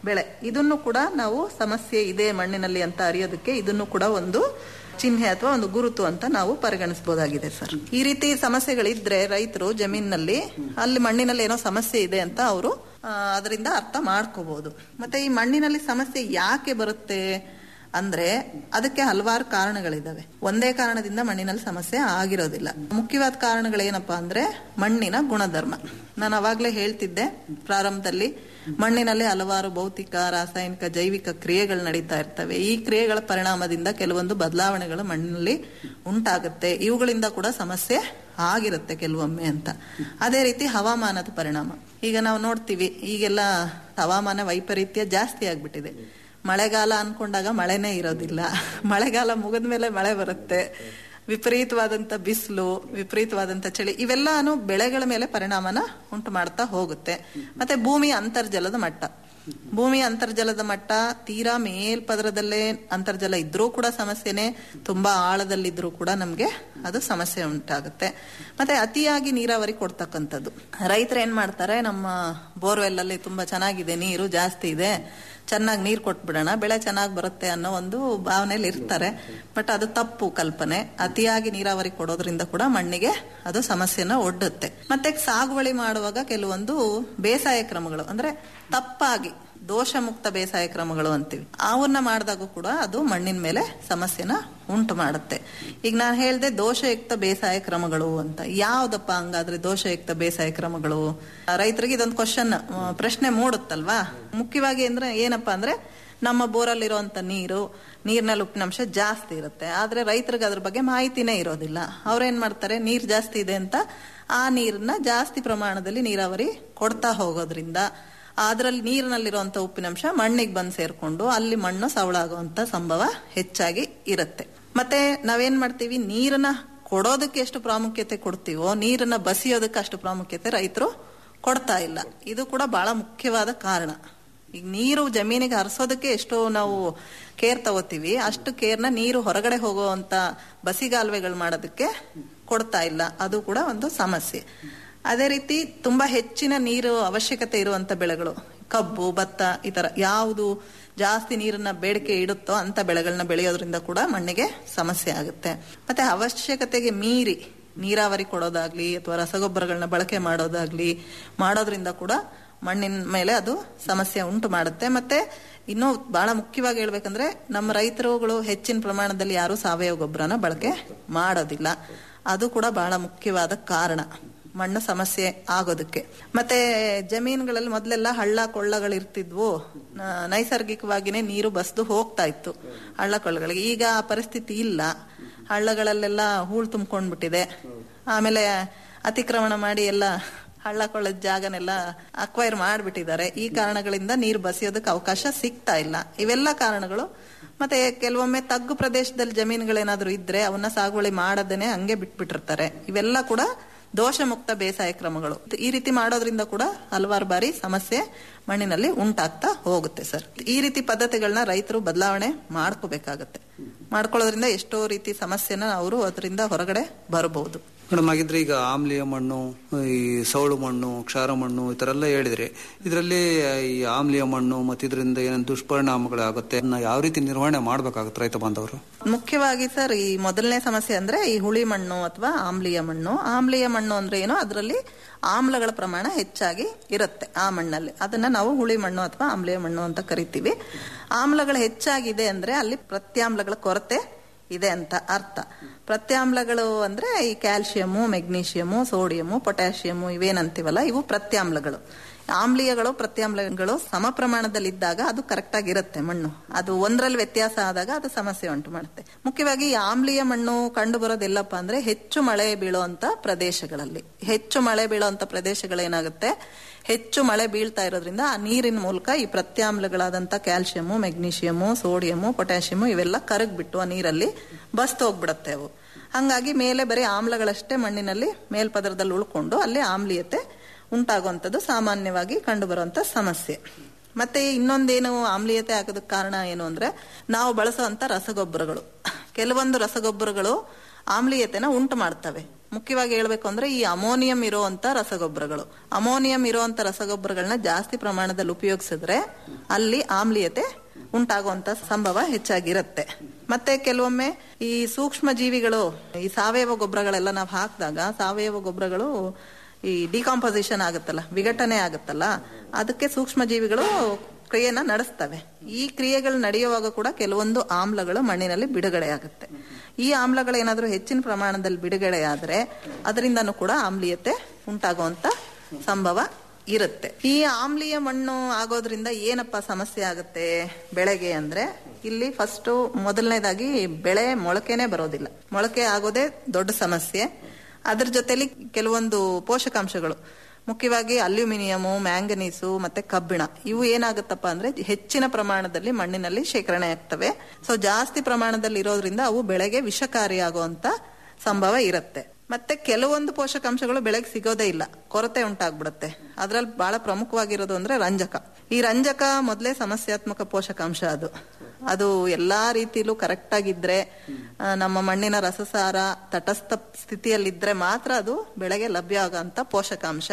ಬೆಳೆ ಇದನ್ನು ಕೂಡ ನಾವು ಸಮಸ್ಯೆ ಇದೆ ಮಣ್ಣಿನಲ್ಲಿ ಅಂತ ಅರಿಯೋದಕ್ಕೆ ಇದನ್ನು ಕೂಡ ಒಂದು ಚಿಹ್ನೆ ಅಥವಾ ಒಂದು ಗುರುತು ಅಂತ ನಾವು ಪರಿಗಣಿಸಬಹುದಾಗಿದೆ ಸರ್ ಈ ರೀತಿ ಸಮಸ್ಯೆಗಳಿದ್ರೆ ರೈತರು ಜಮೀನಿನಲ್ಲಿ ಅಲ್ಲಿ ಮಣ್ಣಿನಲ್ಲಿ ಏನೋ ಸಮಸ್ಯೆ ಇದೆ ಅಂತ ಅವರು ಅದರಿಂದ ಅರ್ಥ ಮಾಡ್ಕೋಬಹುದು ಮತ್ತೆ ಈ ಮಣ್ಣಿನಲ್ಲಿ ಸಮಸ್ಯೆ ಯಾಕೆ ಬರುತ್ತೆ ಅಂದ್ರೆ ಅದಕ್ಕೆ ಹಲವಾರು ಕಾರಣಗಳಿದಾವೆ ಒಂದೇ ಕಾರಣದಿಂದ ಮಣ್ಣಿನಲ್ಲಿ ಸಮಸ್ಯೆ ಆಗಿರೋದಿಲ್ಲ ಮುಖ್ಯವಾದ ಕಾರಣಗಳೇನಪ್ಪಾ ಅಂದ್ರೆ ಮಣ್ಣಿನ ಗುಣಧರ್ಮ ನಾನು ಅವಾಗ್ಲೇ ಹೇಳ್ತಿದ್ದೆ ಪ್ರಾರಂಭದಲ್ಲಿ ಮಣ್ಣಿನಲ್ಲಿ ಹಲವಾರು ಭೌತಿಕ ರಾಸಾಯನಿಕ ಜೈವಿಕ ಕ್ರಿಯೆಗಳು ನಡೀತಾ ಇರ್ತವೆ ಈ ಕ್ರಿಯೆಗಳ ಪರಿಣಾಮದಿಂದ ಕೆಲವೊಂದು ಬದಲಾವಣೆಗಳು ಮಣ್ಣಿನಲ್ಲಿ ಉಂಟಾಗುತ್ತೆ ಇವುಗಳಿಂದ ಕೂಡ ಸಮಸ್ಯೆ ಆಗಿರುತ್ತೆ ಕೆಲವೊಮ್ಮೆ ಅಂತ ಅದೇ ರೀತಿ ಹವಾಮಾನದ ಪರಿಣಾಮ ಈಗ ನಾವು ನೋಡ್ತೀವಿ ಈಗೆಲ್ಲ ಹವಾಮಾನ ವೈಪರೀತ್ಯ ಜಾಸ್ತಿ ಆಗ್ಬಿಟ್ಟಿದೆ ಮಳೆಗಾಲ ಅನ್ಕೊಂಡಾಗ ಮಳೆನೇ ಇರೋದಿಲ್ಲ ಮಳೆಗಾಲ ಮುಗಿದ ಮೇಲೆ ಮಳೆ ಬರುತ್ತೆ ವಿಪರೀತವಾದಂತ ಬಿಸಿಲು ವಿಪರೀತವಾದಂತ ಚಳಿ ಇವೆಲ್ಲಾನು ಬೆಳೆಗಳ ಮೇಲೆ ಪರಿಣಾಮನ ಉಂಟು ಮಾಡ್ತಾ ಹೋಗುತ್ತೆ ಮತ್ತೆ ಭೂಮಿಯ ಅಂತರ್ಜಲದ ಮಟ್ಟ ಭೂಮಿಯ ಅಂತರ್ಜಲದ ಮಟ್ಟ ತೀರಾ ಮೇಲ್ಪದರದಲ್ಲೇ ಅಂತರ್ಜಲ ಇದ್ರೂ ಕೂಡ ಸಮಸ್ಯೆನೆ ತುಂಬಾ ಆಳದಲ್ಲಿದ್ರೂ ಕೂಡ ನಮ್ಗೆ ಅದು ಸಮಸ್ಯೆ ಉಂಟಾಗುತ್ತೆ ಮತ್ತೆ ಅತಿಯಾಗಿ ನೀರಾವರಿ ಕೊಡ್ತಕ್ಕಂಥದ್ದು ರೈತರು ಏನ್ ಮಾಡ್ತಾರೆ ನಮ್ಮ ಬೋರ್ವೆಲ್ ಅಲ್ಲಿ ತುಂಬಾ ಚೆನ್ನಾಗಿದೆ ನೀರು ಜಾಸ್ತಿ ಇದೆ ಚೆನ್ನಾಗಿ ನೀರು ಕೊಟ್ಬಿಡೋಣ ಬೆಳೆ ಚೆನ್ನಾಗಿ ಬರುತ್ತೆ ಅನ್ನೋ ಒಂದು ಭಾವನೆಯಲ್ಲಿ ಇರ್ತಾರೆ ಬಟ್ ಅದು ತಪ್ಪು ಕಲ್ಪನೆ ಅತಿಯಾಗಿ ನೀರಾವರಿ ಕೊಡೋದ್ರಿಂದ ಕೂಡ ಮಣ್ಣಿಗೆ ಅದು ಸಮಸ್ಯೆನ ಒಡ್ಡುತ್ತೆ ಮತ್ತೆ ಸಾಗುವಳಿ ಮಾಡುವಾಗ ಕೆಲವೊಂದು ಬೇಸಾಯ ಕ್ರಮಗಳು ಅಂದ್ರೆ ತಪ್ಪಾಗಿ ದೋಷ ಮುಕ್ತ ಬೇಸಾಯ ಕ್ರಮಗಳು ಅಂತೀವಿ ಅವನ್ನ ಮಾಡಿದಾಗ ಕೂಡ ಅದು ಮಣ್ಣಿನ ಮೇಲೆ ಸಮಸ್ಯೆನ ಉಂಟು ಮಾಡುತ್ತೆ ಈಗ ನಾನು ಹೇಳ್ದೆ ದೋಷಯುಕ್ತ ಬೇಸಾಯ ಕ್ರಮಗಳು ಅಂತ ಯಾವ್ದಪ್ಪ ಹಂಗಾದ್ರೆ ದೋಷಯುಕ್ತ ಬೇಸಾಯ ಕ್ರಮಗಳು ರೈತರಿಗೆ ಇದೊಂದು ಕ್ವಶನ್ ಪ್ರಶ್ನೆ ಮೂಡುತ್ತಲ್ವಾ ಮುಖ್ಯವಾಗಿ ಅಂದ್ರೆ ಏನಪ್ಪಾ ಅಂದ್ರೆ ನಮ್ಮ ಬೋರಲ್ಲಿರುವಂತ ನೀರು ನೀರಿನಲ್ಲಿ ಉಪ್ಪಿನಂಶ ಜಾಸ್ತಿ ಇರುತ್ತೆ ಆದ್ರೆ ರೈತರಿಗೆ ಅದ್ರ ಬಗ್ಗೆ ಮಾಹಿತಿನೇ ಇರೋದಿಲ್ಲ ಅವ್ರೇನ್ ಮಾಡ್ತಾರೆ ನೀರ್ ಜಾಸ್ತಿ ಇದೆ ಅಂತ ಆ ನೀರನ್ನ ಜಾಸ್ತಿ ಪ್ರಮಾಣದಲ್ಲಿ ನೀರಾವರಿ ಕೊಡ್ತಾ ಹೋಗೋದ್ರಿಂದ ಅದರಲ್ಲಿ ನೀರಿನಲ್ಲಿರುವಂತ ಉಪ್ಪಿನಂಶ ಮಣ್ಣಿಗೆ ಬಂದು ಸೇರ್ಕೊಂಡು ಅಲ್ಲಿ ಮಣ್ಣು ಸವಳಾಗುವಂತ ಸಂಭವ ಹೆಚ್ಚಾಗಿ ಇರುತ್ತೆ ಮತ್ತೆ ನಾವೇನ್ ಮಾಡ್ತೀವಿ ನೀರನ್ನ ಕೊಡೋದಕ್ಕೆ ಎಷ್ಟು ಪ್ರಾಮುಖ್ಯತೆ ಕೊಡ್ತೀವೋ ನೀರನ್ನ ಬಸಿಯೋದಕ್ಕೆ ಅಷ್ಟು ಪ್ರಾಮುಖ್ಯತೆ ರೈತರು ಕೊಡ್ತಾ ಇಲ್ಲ ಇದು ಕೂಡ ಬಹಳ ಮುಖ್ಯವಾದ ಕಾರಣ ಈಗ ನೀರು ಜಮೀನಿಗೆ ಹರಿಸೋದಕ್ಕೆ ಎಷ್ಟು ನಾವು ಕೇರ್ ತಗೋತೀವಿ ಅಷ್ಟು ಕೇರ್ನ ನೀರು ಹೊರಗಡೆ ಹೋಗುವಂತ ಬಸಿಗಾಲುವೆಗಳು ಮಾಡೋದಕ್ಕೆ ಕೊಡ್ತಾ ಇಲ್ಲ ಅದು ಕೂಡ ಒಂದು ಸಮಸ್ಯೆ ಅದೇ ರೀತಿ ತುಂಬಾ ಹೆಚ್ಚಿನ ನೀರು ಅವಶ್ಯಕತೆ ಇರುವಂತ ಬೆಳೆಗಳು ಕಬ್ಬು ಭತ್ತ ಈ ತರ ಯಾವುದು ಜಾಸ್ತಿ ನೀರನ್ನ ಬೇಡಿಕೆ ಇಡುತ್ತೋ ಅಂತ ಬೆಳೆಗಳನ್ನ ಬೆಳೆಯೋದ್ರಿಂದ ಕೂಡ ಮಣ್ಣಿಗೆ ಸಮಸ್ಯೆ ಆಗುತ್ತೆ ಮತ್ತೆ ಅವಶ್ಯಕತೆಗೆ ಮೀರಿ ನೀರಾವರಿ ಕೊಡೋದಾಗ್ಲಿ ಅಥವಾ ರಸಗೊಬ್ಬರಗಳನ್ನ ಬಳಕೆ ಮಾಡೋದಾಗ್ಲಿ ಮಾಡೋದ್ರಿಂದ ಕೂಡ ಮಣ್ಣಿನ ಮೇಲೆ ಅದು ಸಮಸ್ಯೆ ಉಂಟು ಮಾಡುತ್ತೆ ಮತ್ತೆ ಇನ್ನು ಬಹಳ ಮುಖ್ಯವಾಗಿ ಹೇಳ್ಬೇಕಂದ್ರೆ ನಮ್ಮ ರೈತರುಗಳು ಹೆಚ್ಚಿನ ಪ್ರಮಾಣದಲ್ಲಿ ಯಾರು ಸಾವಯವ ಗೊಬ್ಬರನ ಬಳಕೆ ಮಾಡೋದಿಲ್ಲ ಅದು ಕೂಡ ಬಹಳ ಮುಖ್ಯವಾದ ಕಾರಣ ಮಣ್ಣು ಸಮಸ್ಯೆ ಆಗೋದಕ್ಕೆ ಮತ್ತೆ ಜಮೀನುಗಳಲ್ಲಿ ಮೊದಲೆಲ್ಲ ಹಳ್ಳ ಕೊಳ್ಳಗಳು ಇರ್ತಿದ್ವು ನೈಸರ್ಗಿಕವಾಗಿನೇ ನೀರು ಬಸ್ದು ಹೋಗ್ತಾ ಇತ್ತು ಹಳ್ಳ ಕೊಳ್ಳಗಳಿಗೆ ಈಗ ಆ ಪರಿಸ್ಥಿತಿ ಇಲ್ಲ ಹಳ್ಳಗಳಲ್ಲೆಲ್ಲ ಹೂಳು ತುಂಬ್ಕೊಂಡ್ಬಿಟ್ಟಿದೆ ಆಮೇಲೆ ಅತಿಕ್ರಮಣ ಮಾಡಿ ಎಲ್ಲ ಹಳ್ಳ ಕೊಳ್ಳದ ಜಾಗನೆಲ್ಲ ಅಕ್ವೈರ್ ಮಾಡಿಬಿಟ್ಟಿದ್ದಾರೆ ಈ ಕಾರಣಗಳಿಂದ ನೀರು ಬಸಿಯೋದಕ್ಕೆ ಅವಕಾಶ ಸಿಗ್ತಾ ಇಲ್ಲ ಇವೆಲ್ಲ ಕಾರಣಗಳು ಮತ್ತೆ ಕೆಲವೊಮ್ಮೆ ತಗ್ಗು ಪ್ರದೇಶದಲ್ಲಿ ಜಮೀನುಗಳೇನಾದ್ರೂ ಇದ್ರೆ ಅವನ್ನ ಸಾಗುವಳಿ ಮಾಡದೇನೆ ಹಂಗೆ ಬಿಟ್ಬಿಟ್ಟಿರ್ತಾರೆ ಇವೆಲ್ಲ ಕೂಡ ದೋಷ ಮುಕ್ತ ಬೇಸಾಯ ಕ್ರಮಗಳು ಈ ರೀತಿ ಮಾಡೋದ್ರಿಂದ ಕೂಡ ಹಲವಾರು ಬಾರಿ ಸಮಸ್ಯೆ ಮಣ್ಣಿನಲ್ಲಿ ಉಂಟಾಗ್ತಾ ಹೋಗುತ್ತೆ ಸರ್ ಈ ರೀತಿ ಪದ್ಧತಿಗಳನ್ನ ರೈತರು ಬದಲಾವಣೆ ಮಾಡ್ಕೋಬೇಕಾಗತ್ತೆ ಮಾಡ್ಕೊಳ್ಳೋದ್ರಿಂದ ಎಷ್ಟೋ ರೀತಿ ಸಮಸ್ಯೆನ ಅವರು ಅದರಿಂದ ಹೊರಗಡೆ ಬರಬಹುದು ಮೇಡಮ್ ಹಾಗಿದ್ರೆ ಈಗ ಆಮ್ಲೀಯ ಮಣ್ಣು ಈ ಸೌಳು ಮಣ್ಣು ಕ್ಷಾರ ಮಣ್ಣು ಈ ತರ ಎಲ್ಲ ಹೇಳಿದ್ರೆ ಇದರಲ್ಲಿ ಈ ಆಮ್ಲೀಯ ಮಣ್ಣು ಮತ್ತೆ ಇದರಿಂದ ಏನೇನು ದುಷ್ಪರಿಣಾಮಗಳಾಗುತ್ತೆ ಅದನ್ನ ಯಾವ ರೀತಿ ನಿರ್ವಹಣೆ ಮಾಡ್ಬೇಕಾಗುತ್ತೆ ರೈತ ಬಾಂಧವರು ಮುಖ್ಯವಾಗಿ ಸರ್ ಈ ಮೊದಲನೇ ಸಮಸ್ಯೆ ಅಂದ್ರೆ ಈ ಹುಳಿ ಮಣ್ಣು ಅಥವಾ ಆಮ್ಲೀಯ ಮಣ್ಣು ಆಮ್ಲೀಯ ಮಣ್ಣು ಅಂದ್ರೆ ಏನು ಅದರಲ್ಲಿ ಆಮ್ಲಗಳ ಪ್ರಮಾಣ ಹೆಚ್ಚಾಗಿ ಇರುತ್ತೆ ಆ ಮಣ್ಣಲ್ಲಿ ಅದನ್ನ ನಾವು ಹುಳಿ ಮಣ್ಣು ಅಥವಾ ಆಮ್ಲೀಯ ಮಣ್ಣು ಅಂತ ಕರಿತೀವಿ ಆಮ್ಲಗಳು ಹೆಚ್ಚಾಗಿದೆ ಅಂದ್ರೆ ಅಲ್ಲಿ ಪ್ರತ್ಯಾಮ್ಲಗಳ ಕೊರತೆ ಇದೆ ಅಂತ ಅರ್ಥ ಪ್ರತ್ಯಾಮ್ಲಗಳು ಅಂದ್ರೆ ಈ ಕ್ಯಾಲ್ಸಿಯಮು ಮೆಗ್ನೀಷಿಯಮು ಸೋಡಿಯಮು ಪೊಟ್ಯಾಷಿಯಮು ಇವೇನಂತೀವಲ್ಲ ಇವು ಪ್ರತ್ಯಾಮ್ಲಗಳು ಆಮ್ಲೀಯಗಳು ಪ್ರತ್ಯಾಮ್ಲಗಳು ಸಮ ಪ್ರಮಾಣದಲ್ಲಿ ಇದ್ದಾಗ ಅದು ಕರೆಕ್ಟ್ ಆಗಿರುತ್ತೆ ಮಣ್ಣು ಅದು ಒಂದರಲ್ಲಿ ವ್ಯತ್ಯಾಸ ಆದಾಗ ಅದು ಸಮಸ್ಯೆ ಉಂಟು ಮಾಡುತ್ತೆ ಮುಖ್ಯವಾಗಿ ಈ ಆಮ್ಲೀಯ ಮಣ್ಣು ಕಂಡು ಬರೋದೆಲ್ಲಪ್ಪ ಅಂದ್ರೆ ಹೆಚ್ಚು ಮಳೆ ಬೀಳುವಂತ ಪ್ರದೇಶಗಳಲ್ಲಿ ಹೆಚ್ಚು ಮಳೆ ಬೀಳುವಂತ ಪ್ರದೇಶಗಳೇನಾಗುತ್ತೆ ಹೆಚ್ಚು ಮಳೆ ಬೀಳ್ತಾ ಇರೋದ್ರಿಂದ ಆ ನೀರಿನ ಮೂಲಕ ಈ ಪ್ರತ್ಯಾಮ್ಲಗಳಾದಂತ ಕ್ಯಾಲ್ಸಿಯಮು ಮೆಗ್ನೀಷಿಯಮು ಸೋಡಿಯಮು ಪೊಟ್ಯಾಷಿಯಮು ಇವೆಲ್ಲ ಕರಗ್ಬಿಟ್ಟು ಆ ನೀರಲ್ಲಿ ಬಸ್ತು ಹೋಗ್ಬಿಡತ್ತೆ ಅವು ಹಂಗಾಗಿ ಮೇಲೆ ಬರೀ ಆಮ್ಲಗಳಷ್ಟೇ ಮಣ್ಣಿನಲ್ಲಿ ಮೇಲ್ಪದರದಲ್ಲಿ ಉಳ್ಕೊಂಡು ಅಲ್ಲಿ ಆಮ್ಲೀಯತೆ ಉಂಟಾಗುವಂಥದ್ದು ಸಾಮಾನ್ಯವಾಗಿ ಕಂಡುಬರುವಂತ ಸಮಸ್ಯೆ ಮತ್ತೆ ಇನ್ನೊಂದೇನು ಆಮ್ಲೀಯತೆ ಆಗೋದಕ್ಕೆ ಕಾರಣ ಏನು ಅಂದ್ರೆ ನಾವು ಬಳಸುವಂತ ರಸಗೊಬ್ಬರಗಳು ಕೆಲವೊಂದು ರಸಗೊಬ್ಬರಗಳು ಆಮ್ಲೀಯತೆನ ಉಂಟು ಮಾಡ್ತವೆ ಮುಖ್ಯವಾಗಿ ಹೇಳ್ಬೇಕು ಅಂದ್ರೆ ಈ ಅಮೋನಿಯಂ ಇರುವಂತ ರಸಗೊಬ್ಬರಗಳು ಅಮೋನಿಯಂ ಇರುವಂತ ರಸಗೊಬ್ಬರಗಳನ್ನ ಜಾಸ್ತಿ ಪ್ರಮಾಣದಲ್ಲಿ ಉಪಯೋಗಿಸಿದ್ರೆ ಅಲ್ಲಿ ಆಮ್ಲೀಯತೆ ಉಂಟಾಗುವಂತ ಸಂಭವ ಹೆಚ್ಚಾಗಿರುತ್ತೆ ಮತ್ತೆ ಕೆಲವೊಮ್ಮೆ ಈ ಸೂಕ್ಷ್ಮ ಜೀವಿಗಳು ಈ ಸಾವಯವ ಗೊಬ್ಬರಗಳೆಲ್ಲ ನಾವು ಹಾಕಿದಾಗ ಸಾವಯವ ಗೊಬ್ಬರಗಳು ಈ ಡಿಕಾಂಪೋಸಿಷನ್ ಆಗುತ್ತಲ್ಲ ವಿಘಟನೆ ಆಗುತ್ತಲ್ಲ ಅದಕ್ಕೆ ಸೂಕ್ಷ್ಮ ಜೀವಿಗಳು ಕ್ರಿಯೆನ ನಡೆಸ್ತವೆ ಈ ಕ್ರಿಯೆಗಳು ನಡೆಯುವಾಗ ಕೂಡ ಕೆಲವೊಂದು ಆಮ್ಲಗಳು ಮಣ್ಣಿನಲ್ಲಿ ಬಿಡುಗಡೆ ಆಗುತ್ತೆ ಈ ಆಮ್ಲಗಳು ಏನಾದರೂ ಹೆಚ್ಚಿನ ಪ್ರಮಾಣದಲ್ಲಿ ಬಿಡುಗಡೆ ಆದ್ರೆ ಅದರಿಂದನೂ ಕೂಡ ಆಮ್ಲೀಯತೆ ಉಂಟಾಗುವಂತ ಸಂಭವ ಇರುತ್ತೆ ಈ ಆಮ್ಲೀಯ ಮಣ್ಣು ಆಗೋದ್ರಿಂದ ಏನಪ್ಪ ಸಮಸ್ಯೆ ಆಗುತ್ತೆ ಬೆಳೆಗೆ ಅಂದ್ರೆ ಇಲ್ಲಿ ಫಸ್ಟ್ ಮೊದಲನೇದಾಗಿ ಬೆಳೆ ಮೊಳಕೆನೆ ಬರೋದಿಲ್ಲ ಮೊಳಕೆ ಆಗೋದೇ ದೊಡ್ಡ ಸಮಸ್ಯೆ ಅದ್ರ ಜೊತೆಲಿ ಕೆಲವೊಂದು ಪೋಷಕಾಂಶಗಳು ಮುಖ್ಯವಾಗಿ ಅಲ್ಯೂಮಿನಿಯಮು ಮ್ಯಾಂಗನೀಸು ಮತ್ತೆ ಕಬ್ಬಿಣ ಇವು ಏನಾಗುತ್ತಪ್ಪ ಅಂದ್ರೆ ಹೆಚ್ಚಿನ ಪ್ರಮಾಣದಲ್ಲಿ ಮಣ್ಣಿನಲ್ಲಿ ಶೇಖರಣೆ ಆಗ್ತವೆ ಸೊ ಜಾಸ್ತಿ ಪ್ರಮಾಣದಲ್ಲಿ ಇರೋದ್ರಿಂದ ಅವು ಬೆಳೆಗೆ ವಿಷಕಾರಿಯಾಗುವಂತ ಸಂಭವ ಇರುತ್ತೆ ಮತ್ತೆ ಕೆಲವೊಂದು ಪೋಷಕಾಂಶಗಳು ಬೆಳೆಗೆ ಸಿಗೋದೇ ಇಲ್ಲ ಕೊರತೆ ಉಂಟಾಗ್ಬಿಡುತ್ತೆ ಅದ್ರಲ್ಲಿ ಬಹಳ ಪ್ರಮುಖವಾಗಿರೋದು ಅಂದ್ರೆ ರಂಜಕ ಈ ರಂಜಕ ಮೊದಲೇ ಸಮಸ್ಯಾತ್ಮಕ ಪೋಷಕಾಂಶ ಅದು ಅದು ಎಲ್ಲಾ ರೀತಿಲೂ ಕರೆಕ್ಟ್ ಆಗಿದ್ರೆ ಆ, ನಮ್ಮ ಮಣ್ಣಿನ ರಸಸಾರ ತಟಸ್ಥ ಸ್ಥಿತಿಯಲ್ಲಿದ್ರೆ ಮಾತ್ರ ಅದು ಬೆಳೆಗೆ ಲಭ್ಯ ಆಗೋಂತ ಪೋಷಕಾಂಶ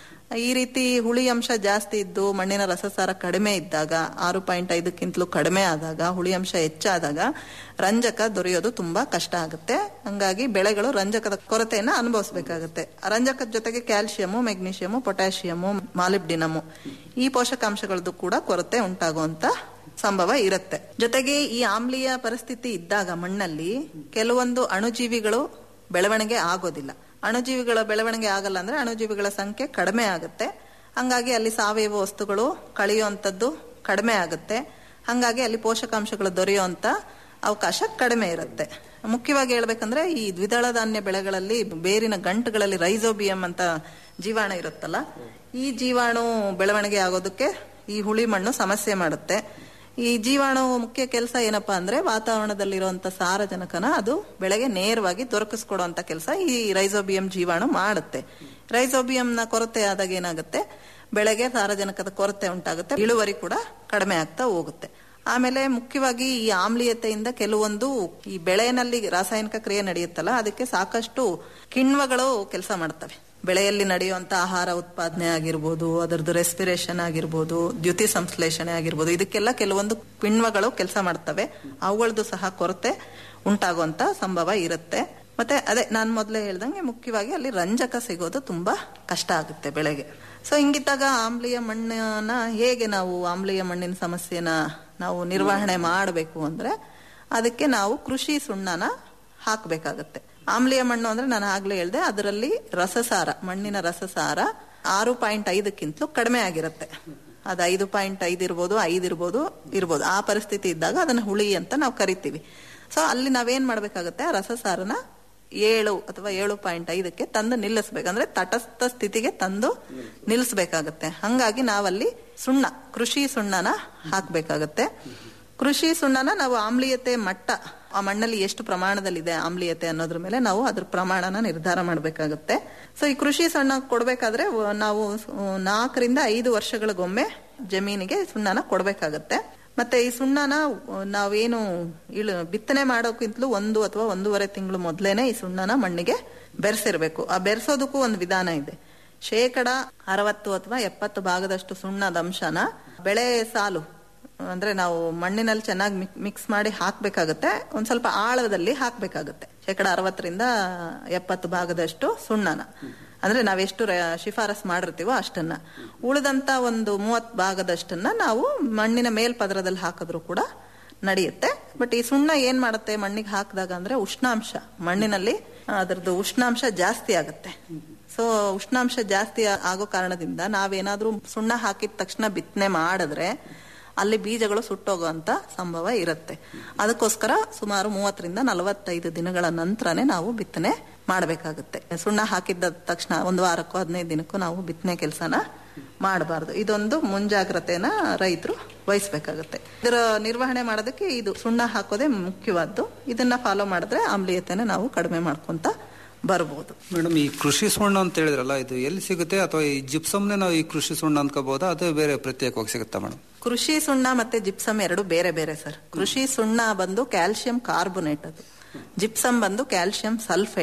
ಈ ರೀತಿ ಹುಳಿ ಅಂಶ ಜಾಸ್ತಿ ಇದ್ದು ಮಣ್ಣಿನ ರಸಸಾರ ಕಡಿಮೆ ಇದ್ದಾಗ ಆರು ಪಾಯಿಂಟ್ ಐದಕ್ಕಿಂತಲೂ ಕಡಿಮೆ ಆದಾಗ ಹುಳಿ ಅಂಶ ಹೆಚ್ಚಾದಾಗ ರಂಜಕ ದೊರೆಯೋದು ತುಂಬಾ ಕಷ್ಟ ಆಗುತ್ತೆ ಹಂಗಾಗಿ ಬೆಳೆಗಳು ರಂಜಕದ ಕೊರತೆಯನ್ನ ಅನುಭವಿಸಬೇಕಾಗುತ್ತೆ ರಂಜಕದ ಜೊತೆಗೆ ಕ್ಯಾಲ್ಸಿಯಮು ಮೆಗ್ನೀಷಿಯಮು ಪೊಟ್ಯಾಷಿಯಮು ಮಾಲಿಬ್ಡಿನಮು ಈ ಪೋಷಕಾಂಶಗಳದ್ದು ಕೂಡ ಕೊರತೆ ಉಂಟಾಗುವಂತ ಸಂಭವ ಇರುತ್ತೆ ಜೊತೆಗೆ ಈ ಆಮ್ಲೀಯ ಪರಿಸ್ಥಿತಿ ಇದ್ದಾಗ ಮಣ್ಣಲ್ಲಿ ಕೆಲವೊಂದು ಅಣುಜೀವಿಗಳು ಬೆಳವಣಿಗೆ ಆಗೋದಿಲ್ಲ ಅಣುಜೀವಿಗಳ ಬೆಳವಣಿಗೆ ಆಗಲ್ಲ ಅಂದ್ರೆ ಅಣುಜೀವಿಗಳ ಸಂಖ್ಯೆ ಕಡಿಮೆ ಆಗುತ್ತೆ ಹಂಗಾಗಿ ಅಲ್ಲಿ ಸಾವಯವ ವಸ್ತುಗಳು ಕಳೆಯುವಂಥದ್ದು ಕಡಿಮೆ ಆಗುತ್ತೆ ಹಂಗಾಗಿ ಅಲ್ಲಿ ಪೋಷಕಾಂಶಗಳು ದೊರೆಯುವಂತ ಅವಕಾಶ ಕಡಿಮೆ ಇರುತ್ತೆ ಮುಖ್ಯವಾಗಿ ಹೇಳ್ಬೇಕಂದ್ರೆ ಈ ದ್ವಿದಳ ಧಾನ್ಯ ಬೆಳೆಗಳಲ್ಲಿ ಬೇರಿನ ಗಂಟುಗಳಲ್ಲಿ ರೈಸೋಬಿಯಂ ಅಂತ ಜೀವಾಣು ಇರುತ್ತಲ್ಲ ಈ ಜೀವಾಣು ಬೆಳವಣಿಗೆ ಆಗೋದಕ್ಕೆ ಈ ಹುಳಿ ಮಣ್ಣು ಸಮಸ್ಯೆ ಮಾಡುತ್ತೆ ಈ ಜೀವಾಣು ಮುಖ್ಯ ಕೆಲಸ ಏನಪ್ಪಾ ಅಂದ್ರೆ ವಾತಾವರಣದಲ್ಲಿರುವಂತ ಸಾರಜನಕನ ಅದು ಬೆಳೆಗೆ ನೇರವಾಗಿ ದೊರಕಿಸ್ಕೊಡುವಂತ ಕೆಲಸ ಈ ರೈಸೋಬಿಯಂ ಜೀವಾಣು ಮಾಡುತ್ತೆ ರೈಸೋಬಿಯಂನ ಕೊರತೆ ಆದಾಗ ಏನಾಗುತ್ತೆ ಬೆಳೆಗೆ ಸಾರಜನಕದ ಕೊರತೆ ಉಂಟಾಗುತ್ತೆ ಇಳುವರಿ ಕೂಡ ಕಡಿಮೆ ಆಗ್ತಾ ಹೋಗುತ್ತೆ ಆಮೇಲೆ ಮುಖ್ಯವಾಗಿ ಈ ಆಮ್ಲೀಯತೆಯಿಂದ ಕೆಲವೊಂದು ಈ ಬೆಳೆನಲ್ಲಿ ರಾಸಾಯನಿಕ ಕ್ರಿಯೆ ನಡೆಯುತ್ತಲ್ಲ ಅದಕ್ಕೆ ಸಾಕಷ್ಟು ಕಿಣ್ವಗಳು ಕೆಲಸ ಮಾಡ್ತವೆ ಬೆಳೆಯಲ್ಲಿ ನಡೆಯುವಂತ ಆಹಾರ ಉತ್ಪಾದನೆ ಆಗಿರ್ಬೋದು ಅದರದ್ದು ರೆಸ್ಪಿರೇಷನ್ ಆಗಿರ್ಬೋದು ದ್ಯುತಿ ಸಂಶ್ಲೇಷಣೆ ಆಗಿರ್ಬೋದು ಇದಕ್ಕೆಲ್ಲ ಕೆಲವೊಂದು ಕಿಣ್ವಗಳು ಕೆಲಸ ಮಾಡ್ತವೆ ಅವುಗಳದ್ದು ಸಹ ಕೊರತೆ ಉಂಟಾಗುವಂತ ಸಂಭವ ಇರುತ್ತೆ ಮತ್ತೆ ಅದೇ ನಾನು ಮೊದಲೇ ಹೇಳ್ದಂಗೆ ಮುಖ್ಯವಾಗಿ ಅಲ್ಲಿ ರಂಜಕ ಸಿಗೋದು ತುಂಬಾ ಕಷ್ಟ ಆಗುತ್ತೆ ಬೆಳೆಗೆ ಸೊ ಹಿಂಗಿದ್ದಾಗ ಆಮ್ಲೀಯ ಮಣ್ಣನ್ನ ಹೇಗೆ ನಾವು ಆಮ್ಲೀಯ ಮಣ್ಣಿನ ಸಮಸ್ಯೆನ ನಾವು ನಿರ್ವಹಣೆ ಮಾಡಬೇಕು ಅಂದ್ರೆ ಅದಕ್ಕೆ ನಾವು ಕೃಷಿ ಸುಣ್ಣನ ಹಾಕಬೇಕಾಗತ್ತೆ ಆಮ್ಲೀಯ ಮಣ್ಣು ಅಂದ್ರೆ ನಾನು ಆಗ್ಲೇ ಹೇಳ್ದೆ ಅದರಲ್ಲಿ ರಸಸಾರ ಮಣ್ಣಿನ ರಸಸಾರ ಆರು ಪಾಯಿಂಟ್ ಐದಕ್ಕಿಂತಲೂ ಕಡಿಮೆ ಆಗಿರುತ್ತೆ ಅದು ಐದು ಪಾಯಿಂಟ್ ಐದು ಇರ್ಬೋದು ಐದು ಇರ್ಬೋದು ಇರ್ಬೋದು ಆ ಪರಿಸ್ಥಿತಿ ಇದ್ದಾಗ ಅದನ್ನ ಹುಳಿ ಅಂತ ನಾವು ಕರಿತೀವಿ ಸೊ ಅಲ್ಲಿ ನಾವೇನ್ ಮಾಡ್ಬೇಕಾಗತ್ತೆ ಆ ರಸಸಾರನ ಏಳು ಅಥವಾ ಏಳು ಪಾಯಿಂಟ್ ಐದಕ್ಕೆ ತಂದು ನಿಲ್ಲಿಸ್ಬೇಕು ಅಂದ್ರೆ ತಟಸ್ಥ ಸ್ಥಿತಿಗೆ ತಂದು ನಿಲ್ಲಿಸ್ಬೇಕಾಗತ್ತೆ ಹಂಗಾಗಿ ನಾವಲ್ಲಿ ಸುಣ್ಣ ಕೃಷಿ ಸುಣ್ಣನ ಹಾಕ್ಬೇಕಾಗತ್ತೆ ಕೃಷಿ ಸುಣ್ಣನ ನಾವು ಆಮ್ಲೀಯತೆ ಮಟ್ಟ ಆ ಮಣ್ಣಲ್ಲಿ ಎಷ್ಟು ಪ್ರಮಾಣದಲ್ಲಿದೆ ಆಮ್ಲೀಯತೆ ಅನ್ನೋದ್ರ ಮೇಲೆ ನಾವು ಅದ್ರ ಪ್ರಮಾಣನ ನಿರ್ಧಾರ ಮಾಡಬೇಕಾಗುತ್ತೆ ಸೊ ಈ ಕೃಷಿ ಸುಣ್ಣ ಕೊಡ್ಬೇಕಾದ್ರೆ ವ- ನಾವು ಸ- ನಾಲ್ಕರಿಂದ ಐದು ವರ್ಷಗಳಿಗೊಮ್ಮೆ ಜಮೀನಿಗೆ ಸುಣ್ಣನ ಕೊಡ್ಬೇಕಾಗತ್ತೆ ಮತ್ತೆ ಈ ಸುಣ್ಣನ ಅಹ್, ನಾವೇನು ಇಳು ಬಿತ್ತನೆ ಮಾಡೋಕ್ಕಿಂತಲೂ ಒಂದು ಅಥವಾ ಒಂದೂವರೆ ತಿಂಗಳು ಮೊದಲೇನೆ ಈ ಸುಣ್ಣನ ಮಣ್ಣಿಗೆ ಬೆರೆಸಿರ್ಬೇಕು ಆ ಬೆರೆಸೋದಕ್ಕೂ ಒಂದು ವಿಧಾನ ಇದೆ ಶೇಕಡ ಅರವತ್ತು ಅಥವಾ ಎಪ್ಪತ್ತು ಭಾಗದಷ್ಟು ಸುಣ್ಣದ ಅಂಶನ ಬೆಳೆ ಸಾಲು ಅಂದ್ರೆ ನಾವು ಮಣ್ಣಿನಲ್ಲಿ ಚೆನ್ನಾಗಿ ಮಿಕ್ಸ್ ಮಾಡಿ ಹಾಕ್ಬೇಕಾಗತ್ತೆ ಒಂದ್ ಸ್ವಲ್ಪ ಆಳದಲ್ಲಿ ಹಾಕ್ಬೇಕಾಗತ್ತೆ ಶೇಕಡ ಅರವತ್ತರಿಂದ ಎಪ್ಪತ್ತು ಭಾಗದಷ್ಟು ಸುಣ್ಣನ ಅಂದ್ರೆ ನಾವೆಷ್ಟು ರ- ಶಿಫಾರಸ್ ಮಾಡಿರ್ತೀವೋ ಅಷ್ಟನ್ನ ಉಳಿದಂತ ಒಂದು ಮೂವತ್ ಭಾಗದಷ್ಟನ್ನ ನಾವು ಮಣ್ಣಿನ ಮೇಲ್ಪದರದಲ್ಲಿ ಹಾಕಿದ್ರು ಕೂಡ ನಡೆಯುತ್ತೆ ಬಟ್ ಈ ಸುಣ್ಣ ಏನ್ ಮಾಡುತ್ತೆ ಮಣ್ಣಿಗೆ ಹಾಕಿದಾಗ ಅಂದ್ರೆ ಉಷ್ಣಾಂಶ ಮಣ್ಣಿನಲ್ಲಿ ಅದರದ್ದು ಉಷ್ಣಾಂಶ ಜಾಸ್ತಿ ಆಗುತ್ತೆ ಸೊ ಉಷ್ಣಾಂಶ ಜಾಸ್ತಿ ಆಗೋ ಕಾರಣದಿಂದ ನಾವೇನಾದ್ರೂ ಸುಣ್ಣ ಹಾಕಿದ ತಕ್ಷಣ ಬಿತ್ತನೆ ಮಾಡಿದ್ರೆ ಅಲ್ಲಿ ಬೀಜಗಳು ಸುಟ್ಟೋಗುವಂತ ಸಂಭವ ಇರುತ್ತೆ ಅದಕ್ಕೋಸ್ಕರ ಸುಮಾರು ಮೂವತ್ತರಿಂದ ನಲವತ್ತೈದು ದಿನಗಳ ನಂತರನೇ ನಾವು ಬಿತ್ತನೆ ಮಾಡಬೇಕಾಗುತ್ತೆ ಸುಣ್ಣ ಹಾಕಿದ್ದ ತಕ್ಷಣ ಒಂದು ವಾರಕ್ಕೂ ಹದಿನೈದು ದಿನಕ್ಕೂ ನಾವು ಬಿತ್ತನೆ ಕೆಲಸನ ಮಾಡಬಾರ್ದು ಇದೊಂದು ಮುಂಜಾಗ್ರತೆನ ರೈತರು ವಹಿಸ್ಬೇಕಾಗುತ್ತೆ ಇದರ ನಿರ್ವಹಣೆ ಮಾಡೋದಕ್ಕೆ ಇದು ಸುಣ್ಣ ಹಾಕೋದೇ ಮುಖ್ಯವಾದ್ದು ಇದನ್ನ ಫಾಲೋ ಮಾಡಿದ್ರೆ ಆಮ್ಲೀಯತೆನ ನಾವು ಕಡಿಮೆ ಮಾಡ್ಕೊಂತ ಬರ್ಬೋದು ಮೇಡಮ್ ಈ ಕೃಷಿ ಸುಣ್ಣ ಅಂತ ಹೇಳಿದ್ರಲ್ಲ ಇದು ಎಲ್ಲಿ ಸಿಗುತ್ತೆ ಅಥವಾ ಈ ಜಿಪ್ಸಮ್ನೆ ನಾವು ಈ ಕೃಷಿ ಸುಣ್ಣ ಅನ್ಕೋಬಹುದಾ ಅದು ಬೇರೆ ಪ್ರತ್ಯೇಕವಾಗಿ ಸಿಗುತ್ತಾ ಮೇಡಮ್ ಕೃಷಿ ಸುಣ್ಣ ಮತ್ತೆ ಜಿಪ್ಸಮ್ ಎರಡು ಬೇರೆ ಬೇರೆ ಸರ್ ಕೃಷಿ ಸುಣ್ಣ ಬಂದು ಕ್ಯಾಲ್ಸಿಯಂ ಕಾರ್ಬೊನೇಟ್ ಅದು ಜಿಪ್ಸಮ್ ಬಂದು ಕ್ಯಾಲ್ಸಿಯಂ ಸಲ್ಫೇಟ್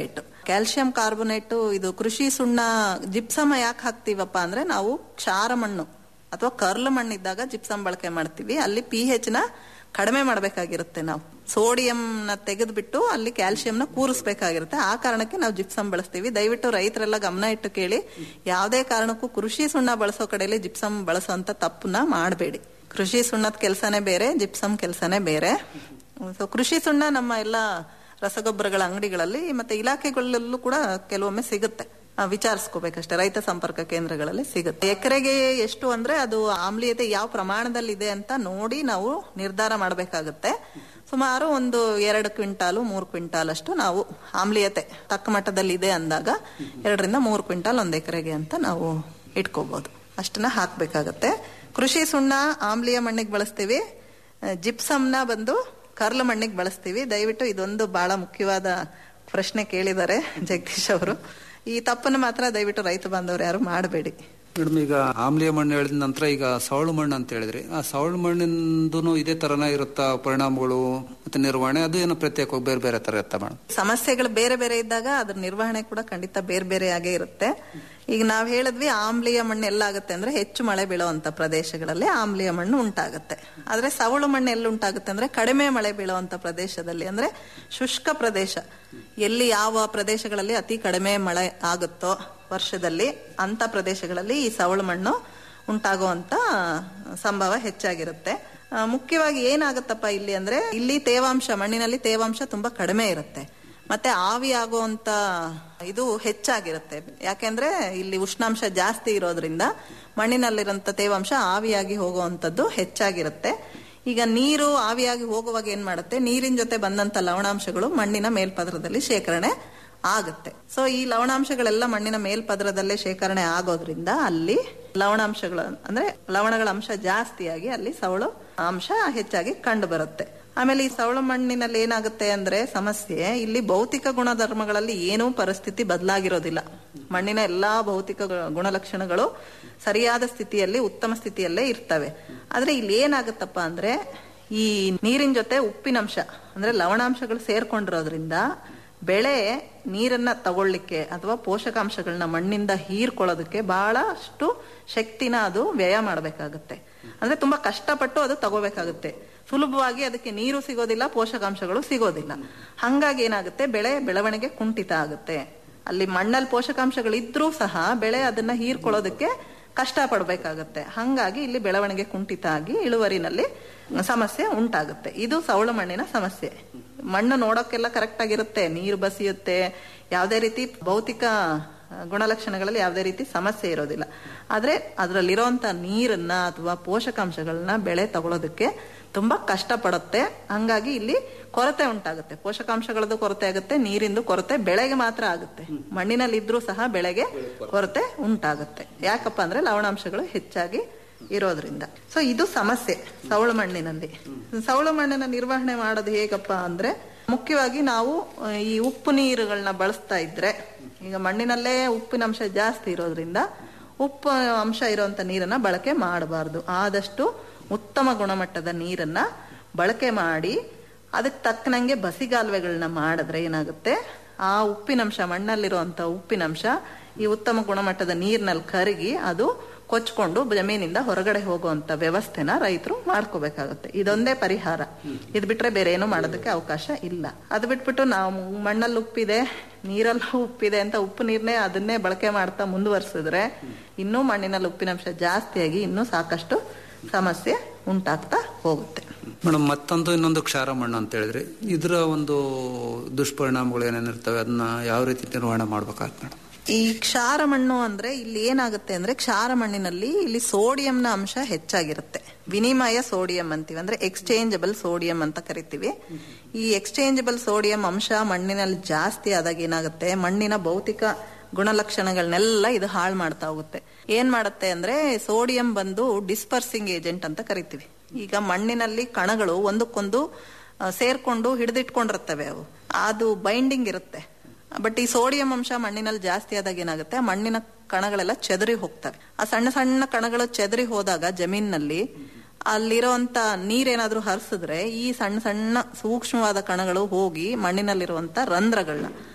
ಕ್ಯಾಲ್ಸಿಯಂ ಕಾರ್ಬೋನೇಟ್ ಇದು ಕೃಷಿ ಸುಣ್ಣ ಜಿಪ್ಸಮ ಯಾಕೆ ಹಾಕ್ತಿವಪ್ಪ ಅಂದ್ರೆ ನಾವು ಕ್ಷಾರ ಮಣ್ಣು ಅಥವಾ ಕರ್ಲ್ ಮಣ್ಣಿದ್ದಾಗ ಜಿಪ್ಸಮ್ ಬಳಕೆ ಮಾಡ್ತೀವಿ ಅಲ್ಲಿ ಪಿ ಹೆಚ್ ನ ಕಡಿಮೆ ಮಾಡಬೇಕಾಗಿರುತ್ತೆ ನಾವು ಸೋಡಿಯಂನ ತೆಗೆದ್ಬಿಟ್ಟು ಅಲ್ಲಿ ಕ್ಯಾಲ್ಸಿಯಂನ ಕೂರಿಸ್ಬೇಕಾಗಿರುತ್ತೆ ಆ ಕಾರಣಕ್ಕೆ ನಾವು ಜಿಪ್ಸಮ್ ಬಳಸ್ತೀವಿ ದಯವಿಟ್ಟು ರೈತರೆಲ್ಲ ಗಮನ ಇಟ್ಟು ಕೇಳಿ ಯಾವುದೇ ಕಾರಣಕ್ಕೂ ಕೃಷಿ ಸುಣ್ಣ ಬಳಸೋ ಕಡೆಯಲ್ಲಿ ಜಿಪ್ಸಮ್ ಬಳಸೋಂತ ತಪ್ಪನ್ನ ಮಾಡಬೇಡಿ ಕೃಷಿ ಸುಣ್ಣದ ಕೆಲಸನೇ ಬೇರೆ ಜಿಪ್ಸಮ್ ಕೆಲಸನೇ ಬೇರೆ ಸೊ ಕೃಷಿ ಸುಣ್ಣ ನಮ್ಮ ಎಲ್ಲ ರಸಗೊಬ್ಬರಗಳ ಅಂಗಡಿಗಳಲ್ಲಿ ಮತ್ತೆ ಇಲಾಖೆಗಳಲ್ಲೂ ಕೂಡ ಕೆಲವೊಮ್ಮೆ ಸಿಗುತ್ತೆ ಆ, ವಿಚಾರಿಸ್ಕೋಬೇಕಷ್ಟೇ ರೈತ ಸಂಪರ್ಕ ಕೇಂದ್ರಗಳಲ್ಲಿ ಸಿಗುತ್ತೆ ಎಕರೆಗೆ ಎಷ್ಟು ಅಂದ್ರೆ ಅದು ಆಮ್ಲೀಯತೆ ಯಾವ ಪ್ರಮಾಣದಲ್ಲಿ ಇದೆ ಅಂತ ನೋಡಿ ನಾವು ನಿರ್ಧಾರ ಮಾಡಬೇಕಾಗುತ್ತೆ ಸುಮಾರು ಒಂದು ಎರಡು ಕ್ವಿಂಟಾಲು ಮೂರು ಕ್ವಿಂಟಾಲ್ ಅಷ್ಟು ನಾವು ಆಮ್ಲೀಯತೆ ತಕ್ಕ ಮಟ್ಟದಲ್ಲಿ ಇದೆ ಅಂದಾಗ ಎರಡರಿಂದ ಮೂರು ಕ್ವಿಂಟಾಲ್ ಒಂದು ಎಕರೆಗೆ ಅಂತ ನಾವು ಇಟ್ಕೋಬಹುದು ಅಷ್ಟನ್ನ ಹಾಕ್ಬೇಕಾಗತ್ತೆ ಕೃಷಿ ಸುಣ್ಣ ಆಮ್ಲೀಯ ಮಣ್ಣಿಗೆ ಬಳಸ್ತೀವಿ ಜಿಪ್ಸಮ್ನ ಬಂದು ಕರ್ಲ್ ಮಣ್ಣಿಗೆ ಬಳಸ್ತೀವಿ ದಯವಿಟ್ಟು ಇದೊಂದು ಬಹಳ ಮುಖ್ಯವಾದ ಪ್ರಶ್ನೆ ಕೇಳಿದ್ದಾರೆ ಜಗದೀಶ್ ಅವರು ಈ ತಪ್ಪನ್ನು ಮಾತ್ರ ದಯವಿಟ್ಟು ರೈತ ಬಾಂಧವರು ಯಾರು ಮಾಡಬೇಡಿ ಮೇಡಮ್ ಈಗ ಆಮ್ಲೀಯ ಮಣ್ಣು ಹೇಳಿದ ನಂತರ ಈಗ ಸವಳು ಮಣ್ಣು ಅಂತ ಹೇಳಿದ್ರಿ ಆ ಸವಳು ಮಣ್ಣಿಂದೂ ಇದೇ ತರನ ಇರುತ್ತಾ ಪರಿಣಾಮಗಳು ಮತ್ತೆ ನಿರ್ವಹಣೆ ಅದು ಏನು ಪ್ರತ್ಯೇಕವಾಗಿ ಬೇರೆ ಬೇರೆ ತರ ಇರುತ್ತಾ ಮೇಡಮ್ ಸಮಸ್ಯೆಗಳು ಬೇರೆ ಬೇರೆ ಇದ್ದಾಗ ಅದ್ರ ನಿರ್ವಹಣೆ ಕೂಡ ಖಂಡಿತ ಬೇರೆ ಬೇರೆಯಾಗೇ ಇರುತ್ತೆ ಈಗ ನಾವ್ ಹೇಳಿದ್ವಿ ಆಮ್ಲೀಯ ಮಣ್ಣು ಎಲ್ಲಾಗುತ್ತೆ ಅಂದ್ರೆ ಹೆಚ್ಚು ಮಳೆ ಬೀಳುವಂತ ಪ್ರದೇಶಗಳಲ್ಲಿ ಆಮ್ಲೀಯ ಮಣ್ಣು ಉಂಟಾಗುತ್ತೆ ಆದ್ರೆ ಸವಳು ಮಣ್ಣು ಎಲ್ಲಿ ಉಂಟಾಗುತ್ತೆ ಅಂದ್ರೆ ಕಡಿಮೆ ಮಳೆ ಬೀಳುವಂತ ಪ್ರದೇಶದಲ್ಲಿ ಅಂದ್ರೆ ಶುಷ್ಕ ಪ್ರದೇಶ ಎಲ್ಲಿ ಯಾವ ಪ್ರದೇಶಗಳಲ್ಲಿ ಅತಿ ಕಡಿಮೆ ಮಳೆ ಆಗುತ್ತೋ ವರ್ಷದಲ್ಲಿ ಅಂತ ಪ್ರದೇಶಗಳಲ್ಲಿ ಈ ಸವಳು ಮಣ್ಣು ಉಂಟಾಗುವಂತ ಸಂಭವ ಹೆಚ್ಚಾಗಿರುತ್ತೆ ಆ, ಮುಖ್ಯವಾಗಿ ಏನಾಗುತ್ತಪ್ಪ ಇಲ್ಲಿ ಅಂದ್ರೆ ಇಲ್ಲಿ ತೇವಾಂಶ ಮಣ್ಣಿನಲ್ಲಿ ತೇವಾಂಶ ತುಂಬಾ ಕಡಿಮೆ ಇರುತ್ತೆ ಮತ್ತೆ ಆವಿ ಆಗುವಂತ ಇದು ಹೆಚ್ಚಾಗಿರುತ್ತೆ ಯಾಕೆಂದ್ರೆ ಇಲ್ಲಿ ಉಷ್ಣಾಂಶ ಜಾಸ್ತಿ ಇರೋದ್ರಿಂದ ಮಣ್ಣಿನಲ್ಲಿರೋಂಥ ತೇವಾಂಶ ಆವಿಯಾಗಿ ಹೋಗುವಂತದ್ದು ಹೆಚ್ಚಾಗಿರುತ್ತೆ ಈಗ ನೀರು ಆವಿಯಾಗಿ ಹೋಗುವಾಗ ಏನ್ ಮಾಡುತ್ತೆ ನೀರಿನ ಜೊತೆ ಬಂದಂತ ಲವಣಾಂಶಗಳು ಮಣ್ಣಿನ ಮೇಲ್ಪದರದಲ್ಲಿ ಶೇಖರಣೆ ಆಗುತ್ತೆ ಸೊ ಈ ಲವಣಾಂಶಗಳೆಲ್ಲ ಮಣ್ಣಿನ ಮೇಲ್ಪದರದಲ್ಲೇ ಶೇಖರಣೆ ಆಗೋದ್ರಿಂದ ಅಲ್ಲಿ ಲವಣಾಂಶಗಳು ಅಂದ್ರೆ ಲವಣಗಳ ಅಂಶ ಜಾಸ್ತಿಯಾಗಿ ಅಲ್ಲಿ ಸವಳು ಅಂಶ ಹೆಚ್ಚಾಗಿ ಕಂಡು ಬರುತ್ತೆ ಆಮೇಲೆ ಈ ಸವಳು ಮಣ್ಣಿನಲ್ಲಿ ಏನಾಗುತ್ತೆ ಅಂದ್ರೆ ಸಮಸ್ಯೆ ಇಲ್ಲಿ ಭೌತಿಕ ಗುಣಧರ್ಮಗಳಲ್ಲಿ ಏನೂ ಪರಿಸ್ಥಿತಿ ಬದಲಾಗಿರೋದಿಲ್ಲ ಮಣ್ಣಿನ ಎಲ್ಲಾ ಭೌತಿಕ ಗು- ಗುಣಲಕ್ಷಣಗಳು ಸರಿಯಾದ ಸ್ಥಿತಿಯಲ್ಲಿ ಉತ್ತಮ ಸ್ಥಿತಿಯಲ್ಲೇ ಇರ್ತವೆ ಆದ್ರೆ ಇಲ್ಲಿ ಏನಾಗುತ್ತಪ್ಪ ಅಂದ್ರೆ ಈ ನೀರಿನ ಜೊತೆ ಉಪ್ಪಿನಂಶ ಅಂದ್ರೆ ಲವಣಾಂಶಗಳು ಸೇರ್ಕೊಂಡಿರೋದ್ರಿಂದ ಬೆಳೆ ನೀರನ್ನ ತಗೊಳ್ಳಿಕ್ಕೆ ಅಥವಾ ಪೋಷಕಾಂಶಗಳನ್ನ ಮಣ್ಣಿಂದ ಹೀರ್ಕೊಳ್ಳೋದಕ್ಕೆ ಬಹಳಷ್ಟು ಶಕ್ತಿನ ಅದು ವ್ಯಯ ಮಾಡಬೇಕಾಗುತ್ತೆ ಅಂದ್ರೆ ತುಂಬಾ ಕಷ್ಟಪಟ್ಟು ಅದು ತಗೋಬೇಕಾಗುತ್ತೆ ಸುಲಭವಾಗಿ ಅದಕ್ಕೆ ನೀರು ಸಿಗೋದಿಲ್ಲ ಪೋಷಕಾಂಶಗಳು ಸಿಗೋದಿಲ್ಲ ಹಂಗಾಗಿ ಏನಾಗುತ್ತೆ ಬೆಳೆ ಬೆಳವಣಿಗೆ ಕುಂಠಿತ ಆಗುತ್ತೆ ಅಲ್ಲಿ ಮಣ್ಣಲ್ಲಿ ಪೋಷಕಾಂಶಗಳು ಇದ್ರೂ ಸಹ ಬೆಳೆ ಅದನ್ನ ಹೀರ್ಕೊಳ್ಳೋದಕ್ಕೆ ಕಷ್ಟ ಪಡ್ಬೇಕಾಗತ್ತೆ ಹಂಗಾಗಿ ಇಲ್ಲಿ ಬೆಳವಣಿಗೆ ಕುಂಠಿತ ಆಗಿ ಇಳುವರಿನಲ್ಲಿ ಸಮಸ್ಯೆ ಉಂಟಾಗುತ್ತೆ ಇದು ಸವಳು ಮಣ್ಣಿನ ಸಮಸ್ಯೆ ಮಣ್ಣು ನೋಡೋಕೆಲ್ಲ ಕರೆಕ್ಟ್ ಆಗಿರುತ್ತೆ ನೀರು ಬಸಿಯುತ್ತೆ ಯಾವುದೇ ರೀತಿ ಭೌತಿಕ ಗುಣಲಕ್ಷಣಗಳಲ್ಲಿ ಯಾವುದೇ ರೀತಿ ಸಮಸ್ಯೆ ಇರೋದಿಲ್ಲ ಆದ್ರೆ ಅದರಲ್ಲಿರುವಂತ ನೀರನ್ನ ಅಥವಾ ಪೋಷಕಾಂಶಗಳನ್ನ ಬೆಳೆ ತಗೊಳ್ಳೋದಕ್ಕೆ ತುಂಬಾ ಕಷ್ಟ ಪಡುತ್ತೆ ಹಂಗಾಗಿ ಇಲ್ಲಿ ಕೊರತೆ ಉಂಟಾಗುತ್ತೆ ಪೋಷಕಾಂಶಗಳದ್ದು ಕೊರತೆ ಆಗುತ್ತೆ ನೀರಿಂದು ಕೊರತೆ ಬೆಳೆಗೆ ಮಾತ್ರ ಆಗುತ್ತೆ ಮಣ್ಣಿನಲ್ಲಿ ಇದ್ರೂ ಸಹ ಬೆಳೆಗೆ ಕೊರತೆ ಉಂಟಾಗುತ್ತೆ ಯಾಕಪ್ಪ ಅಂದ್ರೆ ಲವಣಾಂಶಗಳು ಹೆಚ್ಚಾಗಿ ಇರೋದ್ರಿಂದ ಸೊ ಇದು ಸಮಸ್ಯೆ ಸವಳು ಮಣ್ಣಿನಲ್ಲಿ ಸವಳು ಮಣ್ಣಿನ ನಿರ್ವಹಣೆ ಮಾಡೋದು ಹೇಗಪ್ಪ ಅಂದ್ರೆ ಮುಖ್ಯವಾಗಿ ನಾವು ಆ, ಈ ಉಪ್ಪು ನೀರುಗಳನ್ನ ಬಳಸ್ತಾ ಇದ್ರೆ ಈಗ ಮಣ್ಣಿನಲ್ಲೇ ಉಪ್ಪಿನಂಶ ಜಾಸ್ತಿ ಇರೋದ್ರಿಂದ ಉಪ್ಪು ಅಂಶ ಇರುವಂತ ನೀರನ್ನ ಬಳಕೆ ಮಾಡಬಾರ್ದು ಆದಷ್ಟು ಉತ್ತಮ ಗುಣಮಟ್ಟದ ನೀರನ್ನ ಬಳಕೆ ಮಾಡಿ ಅದಕ್ಕೆ ತಕ್ಕನಂಗೆ ಬಸಿಗಾಲುವೆಗಳನ್ನ ಮಾಡಿದ್ರೆ ಏನಾಗುತ್ತೆ ಆ ಉಪ್ಪಿನಂಶ ಮಣ್ಣಲ್ಲಿರುವಂತ ಉಪ್ಪಿನಂಶ ಈ ಉತ್ತಮ ಗುಣಮಟ್ಟದ ನೀರಿನಲ್ಲಿ ಕರಗಿ ಅದು ಕೊಚ್ಕೊಂಡು ಜಮೀನಿಂದ ಹೊರಗಡೆ ಹೋಗುವಂತ ವ್ಯವಸ್ಥೆನ ರೈತರು ಮಾಡ್ಕೋಬೇಕಾಗುತ್ತೆ ಇದೊಂದೇ ಪರಿಹಾರ ಇದ್ ಬಿಟ್ರೆ ಬೇರೆ ಏನು ಮಾಡೋದಕ್ಕೆ ಅವಕಾಶ ಇಲ್ಲ ಅದು ಬಿಟ್ಬಿಟ್ಟು ನಾವು ಮಣ್ಣಲ್ಲಿ ಉಪ್ಪಿದೆ ನೀರಲ್ಲೂ ಉಪ್ಪಿದೆ ಅಂತ ಉಪ್ಪು ನೀರ್ನೇ ಅದನ್ನೇ ಬಳಕೆ ಮಾಡ್ತಾ ಮುಂದುವರ್ಸಿದ್ರೆ ಇನ್ನೂ ಮಣ್ಣಿನಲ್ಲಿ ಉಪ್ಪಿನಂಶ ಜಾಸ್ತಿಯಾಗಿ ಇನ್ನೂ ಸಾಕಷ್ಟು ಸಮಸ್ಯೆ ಉಂಟಾಗ್ತಾ ಹೋಗುತ್ತೆ ಮೇಡಮ್ ಮತ್ತೊಂದು ಇನ್ನೊಂದು ಕ್ಷಾರ ಮಣ್ಣು ಅಂತ ಹೇಳಿದ್ರಿ ಇದರ ಒಂದು ದುಷ್ಪರಿಣಾಮಗಳು ಏನೇನಿರ್ತವೆ ಅದನ್ನ ಯಾವ ರೀತಿ ನಿರ್ವಹಣೆ ಮಾಡ್ಬೇಕಾಗತ್ತೆ ಮೇಡಮ್ ಈ ಕ್ಷಾರ ಮಣ್ಣು ಅಂದ್ರೆ ಇಲ್ಲಿ ಏನಾಗುತ್ತೆ ಅಂದ್ರೆ ಕ್ಷಾರ ಮಣ್ಣಿನಲ್ಲಿ ಇಲ್ಲಿ ಸೋಡಿಯಂನ ಅಂಶ ಹೆಚ್ಚಾಗಿರುತ್ತೆ ವಿನಿಮಯ ಸೋಡಿಯಂ ಅಂತೀವಿ ಅಂದ್ರೆ ಎಕ್ಸ್ಚೇಂಜಬಲ್ ಸೋಡಿಯಂ ಅಂತ ಕರಿತೀವಿ ಈ ಎಕ್ಸ್ಚೇಂಜಬಲ್ ಸೋಡಿಯಂ ಅಂಶ ಮಣ್ಣಿನಲ್ಲಿ ಜಾಸ್ತಿ ಆದಾಗ ಏನಾಗುತ್ತೆ ಮಣ್ಣಿನ ಭೌತಿಕ ಗುಣಲಕ್ಷಣಗಳನ್ನೆಲ್ಲ ಇದು ಹಾಳು ಮಾಡ್ತಾ ಹೋಗುತ್ತೆ ಏನ್ ಮಾಡುತ್ತೆ ಅಂದ್ರೆ ಸೋಡಿಯಂ ಬಂದು ಡಿಸ್ಪರ್ಸಿಂಗ್ ಏಜೆಂಟ್ ಅಂತ ಕರಿತೀವಿ ಈಗ ಮಣ್ಣಿನಲ್ಲಿ ಕಣಗಳು ಒಂದಕ್ಕೊಂದು ಆ, ಸೇರ್ಕೊಂಡು ಹಿಡಿದಿಟ್ಕೊಂಡಿರ್ತವೆ ಅವು ಅದು ಬೈಂಡಿಂಗ್ ಇರುತ್ತೆ ಬಟ್ ಈ ಸೋಡಿಯಂ ಅಂಶ ಮಣ್ಣಿನಲ್ಲಿ ಜಾಸ್ತಿ ಆದಾಗ ಏನಾಗುತ್ತೆ ಆ ಮಣ್ಣಿನ ಕಣಗಳೆಲ್ಲ ಚೆದರಿ ಹೋಗ್ತವೆ ಆ ಸಣ್ಣ ಸಣ್ಣ ಕಣಗಳು ಚೆದರಿ ಹೋದಾಗ ಜಮೀನಿನಲ್ಲಿ ಅಲ್ಲಿರುವಂತ ನೀರೇನಾದ್ರೂ ಹರಿಸಿದ್ರೆ ಈ ಸಣ್ಣ ಸಣ್ಣ ಸೂಕ್ಷ್ಮವಾದ ಕಣಗಳು ಹೋಗಿ ಮಣ್ಣಿನಲ್ಲಿರುವಂತ ರಂಧ್ರಗಳನ್ನ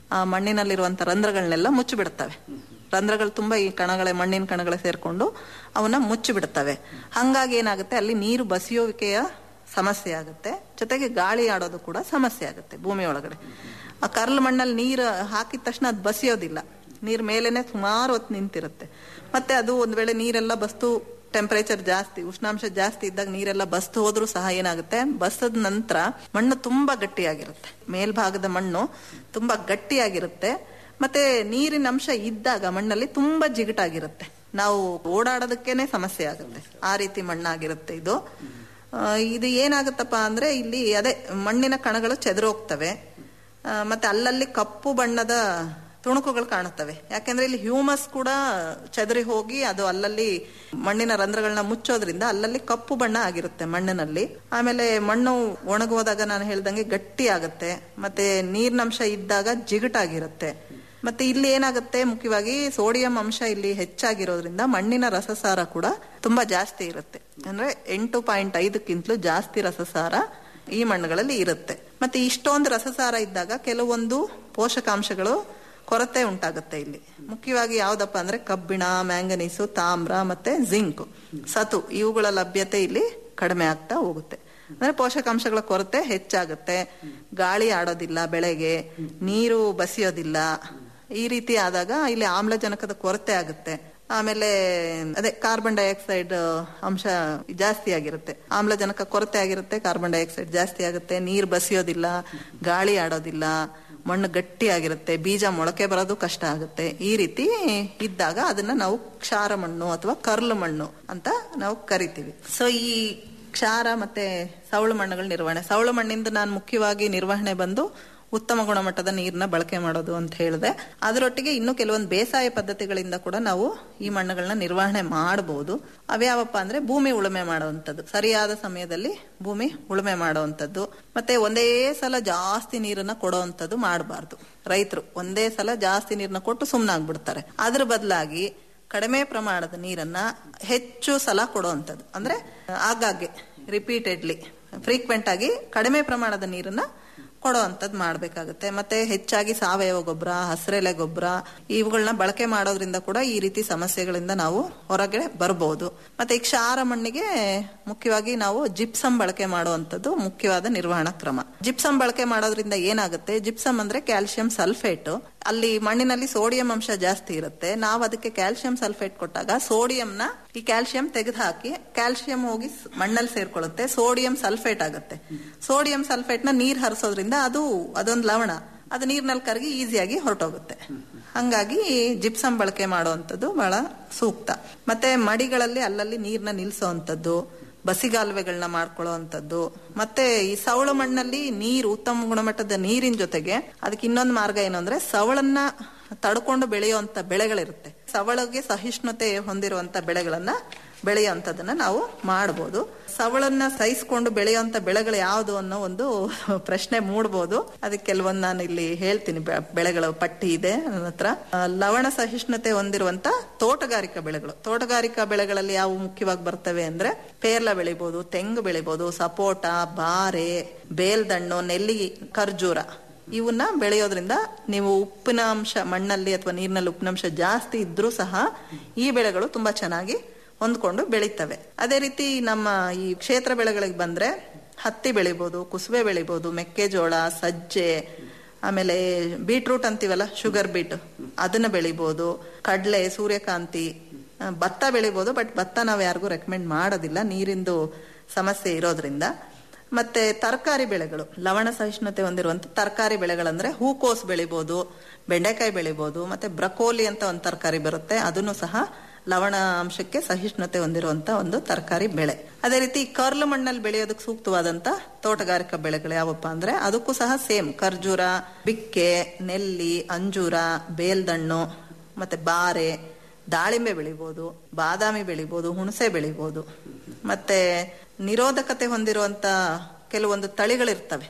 ಆ ಮಣ್ಣಿನಲ್ಲಿರುವಂತ ರಂಧ್ರಗಳನ್ನೆಲ್ಲ ಮುಚ್ಚಿಬಿಡ್ತವೆ ರಂಧ್ರಗಳು ತುಂಬಾ ಈ ಕಣಗಳೇ ಮಣ್ಣಿನ ಕಣಗಳೇ ಸೇರ್ಕೊಂಡು ಅವನ್ನ ಮುಚ್ಚಿಬಿಡ್ತವೆ ಹಂಗಾಗಿ ಏನಾಗುತ್ತೆ ಅಲ್ಲಿ ನೀರು ಬಸಿಯುವಿಕೆಯ ಸಮಸ್ಯೆ ಆಗುತ್ತೆ ಜೊತೆಗೆ ಗಾಳಿ ಆಡೋದು ಕೂಡ ಸಮಸ್ಯೆ ಆಗುತ್ತೆ ಭೂಮಿ ಒಳಗಡೆ ಆ ಕರ್ಲ್ ಮಣ್ಣಲ್ಲಿ ನೀರು ಹಾಕಿದ ತಕ್ಷಣ ಅದು ಬಸಿಯೋದಿಲ್ಲ ನೀರ್ ಮೇಲೇನೆ ಸುಮಾರು ಹೊತ್ತು ನಿಂತಿರುತ್ತೆ ಮತ್ತೆ ಅದು ಒಂದ್ ವೇಳೆ ನೀರೆಲ್ಲ ಬಸ್ತು ಟೆಂಪರೇಚರ್ ಜಾಸ್ತಿ ಉಷ್ಣಾಂಶ ಜಾಸ್ತಿ ಇದ್ದಾಗ ನೀರೆಲ್ಲ ಬಸ್ತು ಹೋದ್ರೂ ಸಹ ಏನಾಗುತ್ತೆ ಬಸದ ನಂತರ ಮಣ್ಣು ತುಂಬಾ ಗಟ್ಟಿಯಾಗಿರುತ್ತೆ ಮೇಲ್ಭಾಗದ ಮಣ್ಣು ತುಂಬಾ ಗಟ್ಟಿಯಾಗಿರುತ್ತೆ ಮತ್ತೆ ನೀರಿನ ಅಂಶ ಇದ್ದಾಗ ಮಣ್ಣಲ್ಲಿ ತುಂಬಾ ಜಿಗಟಾಗಿರುತ್ತೆ ನಾವು ಓಡಾಡೋದಕ್ಕೇನೆ ಸಮಸ್ಯೆ ಆಗುತ್ತೆ ಆ ರೀತಿ ಮಣ್ಣಾಗಿರುತ್ತೆ ಇದು ಆ, ಇದು ಏನಾಗುತ್ತಪ್ಪ ಅಂದ್ರೆ ಇಲ್ಲಿ ಅದೇ ಮಣ್ಣಿನ ಕಣಗಳು ಚೆದರೋಗ್ತವೆ ಆ, ಮತ್ತೆ ಅಲ್ಲಲ್ಲಿ ಕಪ್ಪು ಬಣ್ಣದ ತುಣುಕುಗಳು ಕಾಣುತ್ತವೆ ಯಾಕೆಂದ್ರೆ ಇಲ್ಲಿ ಹ್ಯೂಮಸ್ ಕೂಡ ಚದರಿ ಹೋಗಿ ಅದು ಅಲ್ಲಲ್ಲಿ ಮಣ್ಣಿನ ರಂಧ್ರಗಳನ್ನ ಮುಚ್ಚೋದ್ರಿಂದ ಅಲ್ಲಲ್ಲಿ ಕಪ್ಪು ಬಣ್ಣ ಆಗಿರುತ್ತೆ ಮಣ್ಣಿನಲ್ಲಿ ಆಮೇಲೆ ಮಣ್ಣು ಒಣಗೋದಾಗ ನಾನು ಹೇಳ್ದಂಗೆ ಗಟ್ಟಿ ಆಗುತ್ತೆ ಮತ್ತೆ ನೀರಿನಂಶ ಇದ್ದಾಗ ಜಿಗಟಾಗಿರುತ್ತೆ ಮತ್ತೆ ಇಲ್ಲಿ ಏನಾಗುತ್ತೆ ಮುಖ್ಯವಾಗಿ ಸೋಡಿಯಂ ಅಂಶ ಇಲ್ಲಿ ಹೆಚ್ಚಾಗಿರೋದ್ರಿಂದ ಮಣ್ಣಿನ ರಸಸಾರ ಕೂಡ ತುಂಬಾ ಜಾಸ್ತಿ ಇರುತ್ತೆ ಅಂದ್ರೆ ಎಂಟು ಪಾಯಿಂಟ್ ಐದಕ್ಕಿಂತಲೂ ಜಾಸ್ತಿ ರಸಸಾರ ಈ ಮಣ್ಣುಗಳಲ್ಲಿ ಇರುತ್ತೆ ಮತ್ತೆ ಇಷ್ಟೊಂದು ರಸಸಾರ ಇದ್ದಾಗ ಕೆಲವೊಂದು ಪೋಷಕಾಂಶಗಳು ಕೊರತೆ ಉಂಟಾಗುತ್ತೆ ಇಲ್ಲಿ ಮುಖ್ಯವಾಗಿ ಯಾವ್ದಪ್ಪ ಅಂದ್ರೆ ಕಬ್ಬಿಣ ಮ್ಯಾಂಗನೀಸು ತಾಮ್ರ ಮತ್ತೆ ಜಿಂಕ್ ಸತು ಇವುಗಳ ಲಭ್ಯತೆ ಇಲ್ಲಿ ಕಡಿಮೆ ಆಗ್ತಾ ಹೋಗುತ್ತೆ ಅಂದ್ರೆ ಪೋಷಕಾಂಶಗಳ ಕೊರತೆ ಹೆಚ್ಚಾಗುತ್ತೆ ಗಾಳಿ ಆಡೋದಿಲ್ಲ ಬೆಳೆಗೆ ನೀರು ಬಸಿಯೋದಿಲ್ಲ ಈ ರೀತಿ ಆದಾಗ ಇಲ್ಲಿ ಆಮ್ಲಜನಕದ ಕೊರತೆ ಆಗುತ್ತೆ ಆಮೇಲೆ ಅದೇ ಕಾರ್ಬನ್ ಡೈಆಕ್ಸೈಡ್ ಅಂಶ ಜಾಸ್ತಿ ಆಗಿರುತ್ತೆ ಆಮ್ಲಜನಕ ಕೊರತೆ ಆಗಿರುತ್ತೆ ಕಾರ್ಬನ್ ಡೈಆಕ್ಸೈಡ್ ಜಾಸ್ತಿ ಆಗುತ್ತೆ ನೀರು ಬಸಿಯೋದಿಲ್ಲ ಗಾಳಿ ಆಡೋದಿಲ್ಲ ಮಣ್ಣು ಗಟ್ಟಿ ಆಗಿರುತ್ತೆ ಬೀಜ ಮೊಳಕೆ ಬರೋದು ಕಷ್ಟ ಆಗುತ್ತೆ ಈ ರೀತಿ ಇದ್ದಾಗ ಅದನ್ನ ನಾವು ಕ್ಷಾರ ಮಣ್ಣು ಅಥವಾ ಕರ್ಲು ಮಣ್ಣು ಅಂತ ನಾವು ಕರಿತೀವಿ ಸೊ ಈ ಕ್ಷಾರ ಮತ್ತೆ ಸವಳು ಮಣ್ಣುಗಳ ನಿರ್ವಹಣೆ ಸವಳು ಮಣ್ಣಿಂದ ನಾನು ಮುಖ್ಯವಾಗಿ ನಿರ್ವಹಣೆ ಬಂದು ಉತ್ತಮ ಗುಣಮಟ್ಟದ ನೀರನ್ನ ಬಳಕೆ ಮಾಡೋದು ಅಂತ ಹೇಳಿದೆ ಅದರೊಟ್ಟಿಗೆ ಇನ್ನು ಕೆಲವೊಂದು ಬೇಸಾಯ ಪದ್ಧತಿಗಳಿಂದ ಕೂಡ ನಾವು ಈ ಮಣ್ಣುಗಳನ್ನ ನಿರ್ವಹಣೆ ಮಾಡಬಹುದು ಅವ್ಯಾವಪ್ಪ ಅಂದ್ರೆ ಭೂಮಿ ಉಳುಮೆ ಮಾಡುವಂಥದ್ದು ಸರಿಯಾದ ಸಮಯದಲ್ಲಿ ಭೂಮಿ ಉಳುಮೆ ಮಾಡುವಂಥದ್ದು ಮತ್ತೆ ಒಂದೇ ಸಲ ಜಾಸ್ತಿ ನೀರನ್ನ ಕೊಡುವಂಥದ್ದು ಮಾಡಬಾರ್ದು ರೈತರು ಒಂದೇ ಸಲ ಜಾಸ್ತಿ ನೀರನ್ನ ಕೊಟ್ಟು ಸುಮ್ಮನಾಗ್ಬಿಡ್ತಾರೆ ಅದ್ರ ಬದಲಾಗಿ ಕಡಿಮೆ ಪ್ರಮಾಣದ ನೀರನ್ನ ಹೆಚ್ಚು ಸಲ ಕೊಡುವಂಥದ್ದು ಅಂದ್ರೆ ಆಗಾಗ್ಗೆ ರಿಪೀಟೆಡ್ಲಿ ಫ್ರೀಕ್ವೆಂಟ್ ಆಗಿ ಕಡಿಮೆ ಪ್ರಮಾಣದ ನೀರನ್ನ ಕೊಡೋ ಅಂತದ್ ಮಾಡ್ಬೇಕಾಗುತ್ತೆ ಮತ್ತೆ ಹೆಚ್ಚಾಗಿ ಸಾವಯವ ಗೊಬ್ಬರ ಹಸಿರೆಲೆ ಗೊಬ್ಬರ ಇವುಗಳನ್ನ ಬಳಕೆ ಮಾಡೋದ್ರಿಂದ ಕೂಡ ಈ ರೀತಿ ಸಮಸ್ಯೆಗಳಿಂದ ನಾವು ಹೊರಗಡೆ ಬರ್ಬೋದು ಮತ್ತೆ ಈ ಕ್ಷಾರ ಮಣ್ಣಿಗೆ ಮುಖ್ಯವಾಗಿ ನಾವು ಜಿಪ್ಸಮ್ ಬಳಕೆ ಮಾಡುವಂತದ್ದು ಮುಖ್ಯವಾದ ನಿರ್ವಹಣಾ ಕ್ರಮ ಜಿಪ್ಸಮ್ ಬಳಕೆ ಮಾಡೋದ್ರಿಂದ ಏನಾಗುತ್ತೆ ಜಿಪ್ಸಮ್ ಅಂದ್ರೆ ಕ್ಯಾಲ್ಸಿಯಂ ಸಲ್ಫೇಟ್ ಅಲ್ಲಿ ಮಣ್ಣಿನಲ್ಲಿ ಸೋಡಿಯಂ ಅಂಶ ಜಾಸ್ತಿ ಇರುತ್ತೆ ನಾವು ಅದಕ್ಕೆ ಕ್ಯಾಲ್ಸಿಯಂ ಸಲ್ಫೇಟ್ ಕೊಟ್ಟಾಗ ಸೋಡಿಯಂನ ಈ ಕ್ಯಾಲ್ಸಿಯಂ ತೆಗೆದುಹಾಕಿ ಕ್ಯಾಲ್ಸಿಯಂ ಹೋಗಿ ಸ್- ಮಣ್ಣಲ್ಲಿ ಸೇರ್ಕೊಳ್ಳುತ್ತೆ ಸೋಡಿಯಂ ಸಲ್ಫೇಟ್ ಆಗುತ್ತೆ ಸೋಡಿಯಂ ಸಲ್ಫೇಟ್ ನ ನೀರ್ ಹರಿಸೋದ್ರಿಂದ ಅದು ಅದೊಂದು ಲವಣ ಅದು ನೀರ್ನಲ್ಲಿ ಕರಗಿ ಈಸಿಯಾಗಿ ಹೊರಟೋಗುತ್ತೆ ಹಂಗಾಗಿ ಜಿಪ್ಸಮ್ ಬಳಕೆ ಮಾಡುವಂಥದ್ದು ಬಹಳ ಸೂಕ್ತ ಮತ್ತೆ ಮಡಿಗಳಲ್ಲಿ ಅಲ್ಲಲ್ಲಿ ನೀರ್ನ ನಿಲ್ಸೋವಂಥದ್ದು ಬಸಿಗಾಲುವೆಗಳನ್ನ ಮಾಡ್ಕೊಳ್ಳುವಂಥದ್ದು ಮತ್ತೆ ಈ ಸವಳು ಮಣ್ಣಲ್ಲಿ ನೀರು ಉತ್ತಮ ಗುಣಮಟ್ಟದ ನೀರಿನ ಜೊತೆಗೆ ಅದಕ್ಕೆ ಇನ್ನೊಂದು ಮಾರ್ಗ ಏನು ಅಂದ್ರೆ ಸವಳನ್ನ ತಡ್ಕೊಂಡು ಬೆಳೆಯುವಂತ ಬೆಳೆಗಳಿರುತ್ತೆ ಸವಳಿಗೆ ಸಹಿಷ್ಣುತೆ ಹೊಂದಿರುವಂತ ಬೆಳೆಗಳನ್ನ ಬೆಳೆಯುವಂಥದ್ದನ್ನ ನಾವು ಮಾಡಬಹುದು ಸವಳನ್ನ ಸಹಿಸ್ಕೊಂಡು ಬೆಳೆಯುವಂತ ಬೆಳೆಗಳು ಯಾವುದು ಅನ್ನೋ ಒಂದು ಪ್ರಶ್ನೆ ಮೂಡ್ಬೋದು ಅದಕ್ಕೆ ಕೆಲವೊಂದು ನಾನು ಇಲ್ಲಿ ಹೇಳ್ತೀನಿ ಬೆ- ಬೆಳೆಗಳ ಪಟ್ಟಿ ಇದೆ ನನ್ನ ಹತ್ರ ಆ, ಲವಣ ಸಹಿಷ್ಣುತೆ ಹೊಂದಿರುವಂತ ತೋಟಗಾರಿಕಾ ಬೆಳೆಗಳು ತೋಟಗಾರಿಕಾ ಬೆಳೆಗಳಲ್ಲಿ ಯಾವ ಮುಖ್ಯವಾಗಿ ಬರ್ತವೆ ಅಂದ್ರೆ ಪೇರ್ಲ ಬೆಳಿಬಹುದು ತೆಂಗು ಬೆಳಿಬಹುದು ಸಪೋಟ ಬಾರೆ ಬೇಲ್ದಣ್ಣು ನೆಲ್ಲಿ ಖರ್ಜೂರ ಇವನ್ನ ಬೆಳೆಯೋದ್ರಿಂದ ನೀವು ಉಪ್ಪಿನ ಅಂಶ ಮಣ್ಣಲ್ಲಿ ಅಥವಾ ನೀರಿನಲ್ಲಿ ಉಪ್ಪಿನಂಶ ಜಾಸ್ತಿ ಇದ್ರೂ ಸಹ ಈ ಬೆಳೆಗಳು ತುಂಬಾ ಚೆನ್ನಾಗಿ ಹೊಂದ್ಕೊಂಡು ಬೆಳೀತವೆ ಅದೇ ರೀತಿ ನಮ್ಮ ಈ ಕ್ಷೇತ್ರ ಬೆಳೆಗಳಿಗೆ ಬಂದ್ರೆ ಹತ್ತಿ ಬೆಳಿಬೋದು ಕುಸುಬೆ ಬೆಳಿಬೋದು ಮೆಕ್ಕೆಜೋಳ ಸಜ್ಜೆ ಆಮೇಲೆ ಬೀಟ್ರೂಟ್ ಅಂತೀವಲ್ಲ ಶುಗರ್ ಬೀಟ್ ಅದನ್ನ ಬೆಳಿಬೋದು ಕಡ್ಲೆ ಸೂರ್ಯಕಾಂತಿ ಆ, ಭತ್ತ ಬೆಳಿಬೋದು ಬಟ್ ಭತ್ತ ನಾವು ಯಾರಿಗೂ ರೆಕಮೆಂಡ್ ಮಾಡೋದಿಲ್ಲ ನೀರಿಂದು ಸಮಸ್ಯೆ ಇರೋದ್ರಿಂದ ಮತ್ತೆ ತರಕಾರಿ ಬೆಳೆಗಳು ಲವಣ ಸಹಿಷ್ಣುತೆ ಹೊಂದಿರುವಂತ ತರಕಾರಿ ಬೆಳೆಗಳಂದ್ರೆ ಹೂಕೋಸು ಬೆಳಿಬೋದು ಬೆಂಡೆಕಾಯಿ ಬೆಳಿಬೋದು ಮತ್ತೆ ಬ್ರಕೋಲಿ ಅಂತ ಒಂದು ತರಕಾರಿ ಬರುತ್ತೆ ಅದನ್ನು ಸಹ ಲವಣ ಅಂಶಕ್ಕೆ ಸಹಿಷ್ಣುತೆ ಹೊಂದಿರುವಂತ ಒಂದು ತರಕಾರಿ ಬೆಳೆ ಅದೇ ರೀತಿ ಕರ್ಲು ಮಣ್ಣಲ್ಲಿ ಬೆಳೆಯೋದಕ್ಕೆ ಸೂಕ್ತವಾದಂತ ತೋಟಗಾರಿಕಾ ಬೆಳೆಗಳು ಯಾವಪ್ಪ ಅಂದ್ರೆ ಅದಕ್ಕೂ ಸಹ ಸೇಮ್ ಖರ್ಜೂರ ಬಿಕ್ಕೆ ನೆಲ್ಲಿ ಅಂಜೂರ ಬೇಲ್ದಣ್ಣು ಮತ್ತೆ ಬಾರೆ ದಾಳಿಂಬೆ ಬೆಳಿಬೋದು ಬಾದಾಮಿ ಬೆಳಿಬೋದು ಹುಣಸೆ ಬೆಳಿಬೋದು ಮತ್ತೆ ನಿರೋಧಕತೆ ಹೊಂದಿರುವಂತ ಕೆಲವೊಂದು ತಳಿಗಳಿರ್ತವೆ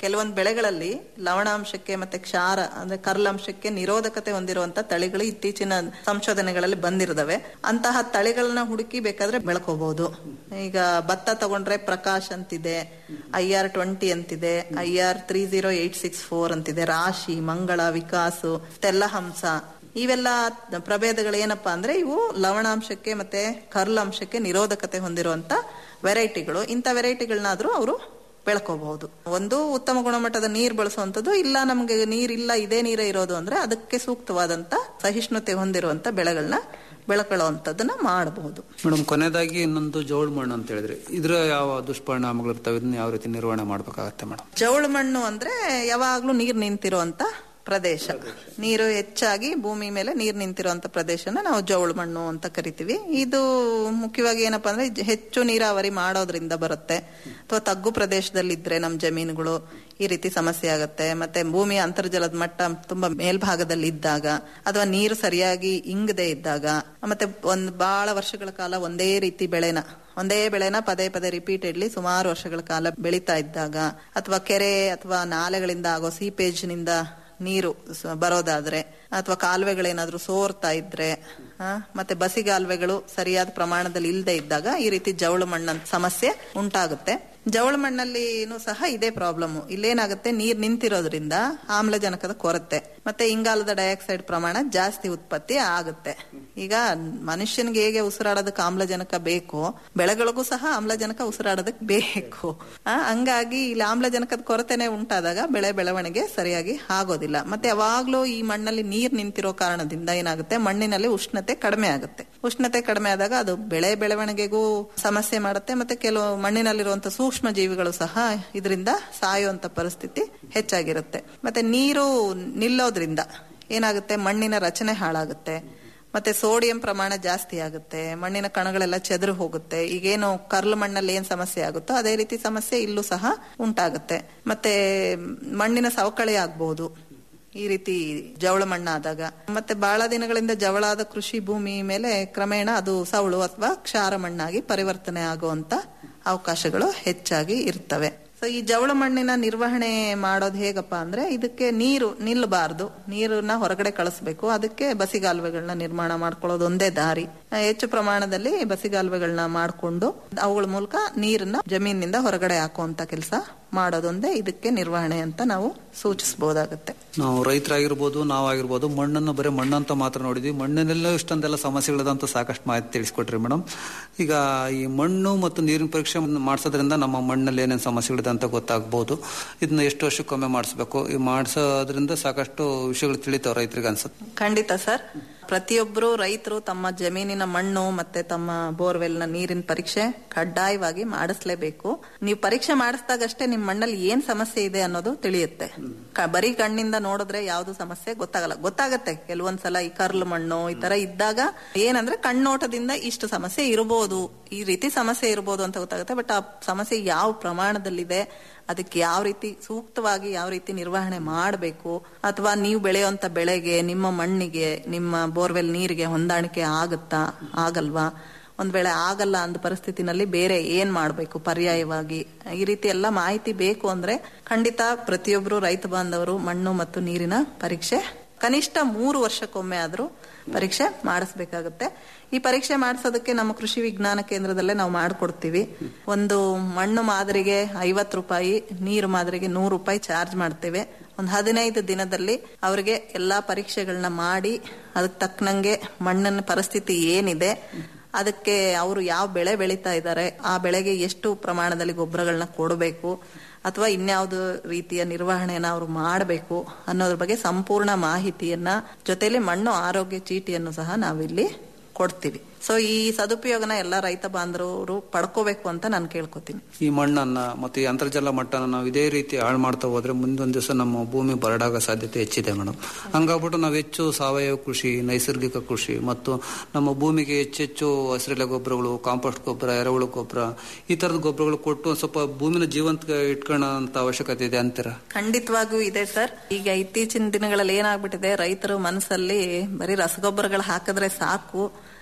ಕೆಲವೊಂದು ಬೆಳೆಗಳಲ್ಲಿ ಲವಣಾಂಶಕ್ಕೆ ಮತ್ತೆ ಕ್ಷಾರ ಅಂದ್ರೆ ಕರ್ಲಾಂಶಕ್ಕೆ ನಿರೋಧಕತೆ ಹೊಂದಿರುವಂತ ತಳಿಗಳು ಇತ್ತೀಚಿನ ಸಂಶೋಧನೆಗಳಲ್ಲಿ ಬಂದಿರದವೆ ಅಂತಹ ತಳಿಗಳನ್ನ ಹುಡುಕಿ ಬೇಕಾದ್ರೆ ಬೆಳ್ಕೋಬಹುದು ಈಗ ಭತ್ತ ತಗೊಂಡ್ರೆ ಪ್ರಕಾಶ್ ಅಂತಿದೆ ಐ ಆರ್ ಟ್ವೆಂಟಿ ಅಂತಿದೆ I R three zero eight six four ಅಂತಿದೆ ರಾಶಿ ಮಂಗಳ ವಿಕಾಸು ತೆಲ್ಲಹಂಸ ಇವೆಲ್ಲ ಪ್ರಭೇದಗಳು ಏನಪ್ಪಾ ಅಂದ್ರೆ ಇವು ಲವಣಾಂಶಕ್ಕೆ ಮತ್ತೆ ಕರ್ಲಾಂಶಕ್ಕೆ ನಿರೋಧಕತೆ ಹೊಂದಿರುವಂತ ವೆರೈಟಿಗಳು ಇಂಥ ವೆರೈಟಿಗಳನ್ನಾದ್ರೂ ಅವರು ಬೆಳ್ಕೋಬಹುದು ಒಂದು ಉತ್ತಮ ಗುಣಮಟ್ಟದ ನೀರು ಬಳಸುವಂತದ್ದು ಇಲ್ಲ ನಮ್ಗೆ ನೀರಿಲ್ಲ ಇದೇ ನೀರೇ ಇರೋದು ಅಂದ್ರೆ ಅದಕ್ಕೆ ಸೂಕ್ತವಾದಂತ ಸಹಿಷ್ಣುತೆ ಹೊಂದಿರುವಂತ ಬೆಳೆಗಳನ್ನ ಬೆಳ್ಕೊಳ್ಳುವಂತದನ್ನ ಮಾಡಬಹುದು ಮೇಡಮ್ ಕೊನೆಯದಾಗಿ ಇನ್ನೊಂದು ಜೋಳ ಮಣ್ಣು ಅಂತ ಹೇಳಿದ್ರಿ ಇದ್ರ ಯಾವ ದುಷ್ಪರಿಣಾಮಗಳು ಇರ್ತವೆ ಇದನ್ನ ಯಾವ ರೀತಿ ನಿರ್ವಹಣೆ ಮಾಡ್ಬೇಕಾಗತ್ತೆ ಮೇಡಮ್ ಜೌಳು ಮಣ್ಣು ಅಂದ್ರೆ ಯಾವಾಗ್ಲೂ ನೀರ್ ನಿಂತಿರುವಂತ ಪ್ರದೇಶ ನೀರು ಹೆಚ್ಚಾಗಿ ಭೂಮಿ ಮೇಲೆ ನೀರು ನಿಂತಿರುವಂತ ಪ್ರದೇಶನ ನಾವು ಜೌಳು ಮಣ್ಣು ಅಂತ ಕರಿತೀವಿ ಇದು ಮುಖ್ಯವಾಗಿ ಏನಪ್ಪಾ ಅಂದ್ರೆ ಜ- ಹೆಚ್ಚು ನೀರಾವರಿ ಮಾಡೋದ್ರಿಂದ ಬರುತ್ತೆ ಅಥವಾ ತಗ್ಗು ಪ್ರದೇಶದಲ್ಲಿದ್ರೆ ನಮ್ಮ ಜಮೀನುಗಳು ಈ ರೀತಿ ಸಮಸ್ಯೆ ಆಗುತ್ತೆ ಮತ್ತೆ ಭೂಮಿಯ ಅಂತರ್ಜಲದ ಮಟ್ಟ ತುಂಬಾ ಮೇಲ್ಭಾಗದಲ್ಲಿ ಇದ್ದಾಗ ಅಥವಾ ನೀರು ಸರಿಯಾಗಿ ಇಂಗದೆ ಇದ್ದಾಗ ಮತ್ತೆ ಒಂದ್ ಬಹಳ ವರ್ಷಗಳ ಕಾಲ ಒಂದೇ ರೀತಿ ಬೆಳೆನ ಒಂದೇ ಬೆಳೆನ ಪದೇ ಪದೇ ರಿಪೀಟೆಡ್ಲಿ ಸುಮಾರು ವರ್ಷಗಳ ಕಾಲ ಬೆಳೀತಾ ಇದ್ದಾಗ ಅಥವಾ ಕೆರೆ ಅಥವಾ ನಾಲೆಗಳಿಂದ ಆಗೋ ಸೀಪೇಜ್ ನಿಂದ ನೀರು ಸ- ಬರೋದಾದ್ರೆ ಅಥವಾ ಕಾಲುವೆಗಳೇನಾದ್ರೂ ಸೋರ್ತಾ ಇದ್ರೆ ಆ, ಮತ್ತೆ ಬಸಿಗಾಲುವೆಗಳು ಸರಿಯಾದ ಪ್ರಮಾಣದಲ್ಲಿ ಇಲ್ಲದೆ ಇದ್ದಾಗ ಈ ರೀತಿ ಜವಳು ಮಣ್ಣಂತ ಸಮಸ್ಯೆ ಉಂಟಾಗುತ್ತೆ ಜವಳು ಮಣ್ಣಲ್ಲಿನೂ ಸಹ ಇದೇ ಪ್ರಾಬ್ಲಮ್ ಇಲ್ಲೇನಾಗುತ್ತೆ ನೀರ್ ನಿಂತಿರೋದ್ರಿಂದ ಆಮ್ಲಜನಕದ ಕೊರತೆ ಮತ್ತೆ ಇಂಗಾಲದ ಡೈಆಕ್ಸೈಡ್ ಪ್ರಮಾಣ ಜಾಸ್ತಿ ಉತ್ಪತ್ತಿ ಆಗುತ್ತೆ ಈಗ ಮನುಷ್ಯನಿಗೆ ಹೇಗೆ ಉಸಿರಾಡೋದಕ್ಕೆ ಆಮ್ಲಜನಕ ಬೇಕು ಬೆಳೆಗಳಿಗೂ ಸಹ ಆಮ್ಲಜನಕ ಉಸಿರಾಡೋದಕ್ಕೆ ಬೇಕು ಆ, ಹಂಗಾಗಿ ಇಲ್ಲಿ ಆಮ್ಲಜನಕದ ಕೊರತೆನೆ ಉಂಟಾದಾಗ ಬೆಳೆ ಬೆಳವಣಿಗೆ ಸರಿಯಾಗಿ ಆಗೋದಿಲ್ಲ ಮತ್ತೆ ಯಾವಾಗ್ಲೂ ಈ ಮಣ್ಣಲ್ಲಿ ನೀರ್ ನಿಂತಿರೋ ಕಾರಣದಿಂದ ಏನಾಗುತ್ತೆ ಮಣ್ಣಿನಲ್ಲಿ ಉಷ್ಣತೆ ಕಡಿಮೆ ಆಗುತ್ತೆ ಉಷ್ಣತೆ ಕಡಿಮೆ ಆದಾಗ ಅದು ಬೆಳೆ ಬೆಳವಣಿಗೆಗೂ ಸಮಸ್ಯೆ ಮಾಡುತ್ತೆ ಮತ್ತೆ ಕೆಲವು ಮಣ್ಣಿನಲ್ಲಿರುವಂತ ಸೂಕ್ಷ್ಮ ಜೀವಿಗಳು ಸಹ ಇದರಿಂದ ಸಾಯುವಂತ ಪರಿಸ್ಥಿತಿ ಹೆಚ್ಚಾಗಿರುತ್ತೆ ಮತ್ತೆ ನೀರು ನಿಲ್ಲೋದ್ರಿಂದ ಏನಾಗುತ್ತೆ ಮಣ್ಣಿನ ರಚನೆ ಹಾಳಾಗುತ್ತೆ ಮತ್ತೆ ಸೋಡಿಯಂ ಪ್ರಮಾಣ ಜಾಸ್ತಿ ಆಗುತ್ತೆ ಮಣ್ಣಿನ ಕಣಗಳೆಲ್ಲ ಚೆದರು ಹೋಗುತ್ತೆ ಈಗೇನು ಕರ್ಲು ಮಣ್ಣಲ್ಲಿ ಏನ್ ಸಮಸ್ಯೆ ಆಗುತ್ತೋ ಅದೇ ರೀತಿ ಸಮಸ್ಯೆ ಇಲ್ಲೂ ಸಹ ಉಂಟಾಗುತ್ತೆ ಮತ್ತೆ ಮಣ್ಣಿನ ಸವಕಳಿ ಆಗ್ಬಹುದು ಈ ರೀತಿ ಜವಳ ಮಣ್ಣಾದಾಗ ಮತ್ತೆ ಬಹಳ ದಿನಗಳಿಂದ ಜವಳಾದ ಕೃಷಿ ಭೂಮಿ ಮೇಲೆ ಕ್ರಮೇಣ ಅದು ಸವಳು ಅಥವಾ ಕ್ಷಾರ ಮಣ್ಣಾಗಿ ಪರಿವರ್ತನೆ ಆಗುವಂತ ಅವಕಾಶಗಳು ಹೆಚ್ಚಾಗಿ ಇರ್ತವೆ ಸೊ ಈ ಜವಳ ಮಣ್ಣಿನ ನಿರ್ವಹಣೆ ಮಾಡೋದು ಹೇಗಪ್ಪ ಅಂದ್ರೆ ಇದಕ್ಕೆ ನೀರು ನಿಲ್ಲಬಾರ್ದು ನೀರನ್ನ ಹೊರಗಡೆ ಕಳಿಸ್ಬೇಕು ಅದಕ್ಕೆ ಬಸಿಗಾಲುವೆಗಳನ್ನ ನಿರ್ಮಾಣ ಮಾಡ್ಕೊಳ್ಳೋದು ಒಂದೇ ದಾರಿ ಆ, ಹೆಚ್ಚು ಪ್ರಮಾಣದಲ್ಲಿ ಬಸಿಗಾಲುವೆಗಳನ್ನ ಮಾಡಿಕೊಂಡು ಅವುಗಳ ಮೂಲಕ ನೀರನ್ನ ಜಮೀನಿನಿಂದ ಹೊರಗಡೆ ಹಾಕುವಂತ ಕೆಲಸ ಮಾಡೋದೊಂದೇ ಇದಕ್ಕೆ ನಿರ್ವಹಣೆ ಅಂತ ನಾವು ಸೂಚಿಸಬಹುದಾಗುತ್ತೆ ನಾವು ರೈತರಾಗಿರ್ಬೋದು ನಾವಾಗಿರ್ಬೋದು ಮಣ್ಣನ್ನು ಬರೀ ಮಣ್ಣಂತ ಮಾತ್ರ ನೋಡಿದ್ವಿ ಮಣ್ಣಿನೆಲ್ಲ ಇಷ್ಟೊಂದೆಲ್ಲ ಸಮಸ್ಯೆಗಳದಂತ ಸಾಕಷ್ಟು ಮಾಹಿತಿ ತಿಳಿಸ್ಕೊಟ್ರಿ ಮೇಡಮ್ ಈಗ ಈ ಮಣ್ಣು ಮತ್ತು ನೀರಿನ ಪರೀಕ್ಷೆ ಮಾಡಿಸೋದ್ರಿಂದ ನಮ್ಮ ಮಣ್ಣಲ್ಲಿ ಏನೇನು ಸಮಸ್ಯೆಗಳಿದೆ ಅಂತ ಗೊತ್ತಾಗ್ಬೋದು ಇದನ್ನ ಎಷ್ಟು ವರ್ಷಕ್ಕೊಮ್ಮೆ ಮಾಡಿಸ್ಬೇಕು ಈ ಮಾಡಿಸೋದ್ರಿಂದ ಸಾಕಷ್ಟು ವಿಷಯಗಳು ತಿಳಿತಾವ ರೈತರಿಗೆ ಅನ್ಸುತ್ತೆ ಖಂಡಿತ ಸರ್ ಪ್ರತಿಯೊಬ್ಬರು ರೈತರು ತಮ್ಮ ಜಮೀನಿನ ಮಣ್ಣು ಮತ್ತೆ ತಮ್ಮ ಬೋರ್ವೆಲ್ ನ ನೀರಿನ ಪರೀಕ್ಷೆ ಕಡ್ಡಾಯವಾಗಿ ಮಾಡಿಸ್ಲೇಬೇಕು ನೀವು ಪರೀಕ್ಷೆ ಮಾಡಿಸಿದಾಗಷ್ಟೇ ನಿಮ್ ಮಣ್ಣಲ್ಲಿ ಏನ್ ಸಮಸ್ಯೆ ಇದೆ ಅನ್ನೋದು ತಿಳಿಯುತ್ತೆ ಕ- ಬರೀ ಕಣ್ಣಿಂದ ನೋಡಿದ್ರೆ ಯಾವ್ದು ಸಮಸ್ಯೆ ಗೊತ್ತಾಗಲ್ಲ ಗೊತ್ತಾಗತ್ತೆ ಕೆಲವೊಂದ್ಸಲ ಈ ಕರ್ಲು ಮಣ್ಣು ಈ ತರ ಇದ್ದಾಗ ಏನಂದ್ರೆ ಕಣ್ಣೋಟದಿಂದ ಇಷ್ಟು ಸಮಸ್ಯೆ ಇರಬಹುದು ಈ ರೀತಿ ಸಮಸ್ಯೆ ಇರಬಹುದು ಅಂತ ಗೊತ್ತಾಗುತ್ತೆ ಬಟ್ ಆ ಸಮಸ್ಯೆ ಯಾವ ಪ್ರಮಾಣದಲ್ಲಿದೆ ಅದಕ್ಕೆ ಯಾವ ರೀತಿ ಸೂಕ್ತವಾಗಿ ಯಾವ ರೀತಿ ನಿರ್ವಹಣೆ ಮಾಡಬೇಕು ಅಥವಾ ನೀವು ಬೆಳೆಯುವಂತ ಬೆಳೆಗೆ ನಿಮ್ಮ ಮಣ್ಣಿಗೆ ನಿಮ್ಮ ಬೋರ್ವೆಲ್ ನೀರಿಗೆ ಹೊಂದಾಣಿಕೆ ಆಗುತ್ತಾ ಆಗಲ್ವಾ ಒಂದ್ ವೇಳೆ ಆಗಲ್ಲ ಅಂದ ಪರಿಸ್ಥಿತಿನಲ್ಲಿ ಬೇರೆ ಏನ್ ಮಾಡಬೇಕು ಪರ್ಯಾಯವಾಗಿ ಈ ರೀತಿ ಎಲ್ಲ ಮಾಹಿತಿ ಬೇಕು ಅಂದ್ರೆ ಖಂಡಿತ ಪ್ರತಿಯೊಬ್ರು ರೈತ ಬಾಂಧವರು ಮಣ್ಣು ಮತ್ತು ನೀರಿನ ಪರೀಕ್ಷೆ ಕನಿಷ್ಠ ಮೂರು ವರ್ಷಕ್ಕೊಮ್ಮೆ ಆದ್ರೂ ಪರೀಕ್ಷೆ ಮಾಡಿಸ್ಬೇಕಾಗುತ್ತೆ ಈ ಪರೀಕ್ಷೆ ಮಾಡಿಸೋದಕ್ಕೆ ನಮ್ಮ ಕೃಷಿ ವಿಜ್ಞಾನ ಕೇಂದ್ರದಲ್ಲೇ ನಾವು ಮಾಡಿಕೊಡ್ತೀವಿ ಒಂದು ಮಣ್ಣು ಮಾದರಿಗೆ ಐವತ್ತು ರೂಪಾಯಿ ನೀರು ಮಾದರಿಗೆ ನೂರು ರೂಪಾಯಿ ಚಾರ್ಜ್ ಮಾಡ್ತೇವೆ ಒಂದು ಹದಿನೈದು ದಿನದಲ್ಲಿ ಅವರಿಗೆ ಎಲ್ಲಾ ಪರೀಕ್ಷೆಗಳನ್ನ ಮಾಡಿ ಅದಕ್ಕೆ ತಕ್ಕನಂಗೆ ಮಣ್ಣಿನ ಪರಿಸ್ಥಿತಿ ಏನಿದೆ ಅದಕ್ಕೆ ಅವರು ಯಾವ ಬೆಳೆ ಬೆಳೀತಾ ಇದ್ದಾರೆ ಆ ಬೆಳೆಗೆ ಎಷ್ಟು ಪ್ರಮಾಣದಲ್ಲಿ ಗೊಬ್ಬರಗಳನ್ನ ಕೊಡಬೇಕು ಅಥವಾ ಇನ್ಯಾವುದು ರೀತಿಯ ನಿರ್ವಹಣೆಯನ್ನ ಅವರು ಮಾಡಬೇಕು ಅನ್ನೋದ್ರ ಬಗ್ಗೆ ಸಂಪೂರ್ಣ ಮಾಹಿತಿಯನ್ನ ಜೊತೆಲಿ ಮಣ್ಣು ಆರೋಗ್ಯ ಚೀಟಿಯನ್ನು ಸಹ ನಾವಿಲ್ಲಿ ಕೊಡ್ತೀವಿ ಸೊ ಈ ಸದುಪಯೋಗನ ಎಲ್ಲ ರೈತ ಬಾಂಧವರು ಪಡ್ಕೋಬೇಕು ಅಂತ ನಾನು ಕೇಳ್ಕೊತೀನಿ ಈ ಮಣ್ಣನ್ನ ಮತ್ತು ಈ ಅಂತರ್ಜಲ ಮಟ್ಟನ ನಾವು ಇದೇ ರೀತಿ ಹಾಳು ಮಾಡ್ತಾ ಹೋದ್ರೆ ಮುಂದೊಂದು ದಿವಸ ನಮ್ಮ ಭೂಮಿ ಬರಡಾಗೋ ಸಾಧ್ಯತೆ ಹೆಚ್ಚಿದೆ ಮೇಡಮ್ ಹಂಗಾಗ್ಬಿಟ್ಟು ನಾವು ಹೆಚ್ಚು ಸಾವಯವ ಕೃಷಿ ನೈಸರ್ಗಿಕ ಕೃಷಿ ಮತ್ತು ನಮ್ಮ ಭೂಮಿಗೆ ಹೆಚ್ಚೆಚ್ಚು ಹಸಿರೆಲೆ ಗೊಬ್ಬರಗಳು ಕಾಂಪೋಸ್ಟ್ ಗೊಬ್ಬರ ಎರೆಹುಳು ಗೊಬ್ಬರ ಈ ತರದ ಗೊಬ್ಬರಗಳು ಕೊಟ್ಟು ಒಂದ್ ಸ್ವಲ್ಪ ಭೂಮಿನ ಜೀವಂತ ಇಟ್ಕೊಳ್ಳೋಂತ ಅವಶ್ಯಕತೆ ಇದೆ ಅಂತೀರಾ ಖಂಡಿತವಾಗಿಯೂ ಇದೆ ಸರ್ ಈಗ ಇತ್ತೀಚಿನ ದಿನಗಳಲ್ಲಿ ಏನಾಗ್ಬಿಟ್ಟಿದೆ ರೈತರು ಮನಸ್ಸಲ್ಲಿ ಬರೀ ರಸಗೊಬ್ಬರಗಳು ಹಾಕಿದ್ರೆ ಸಾಕು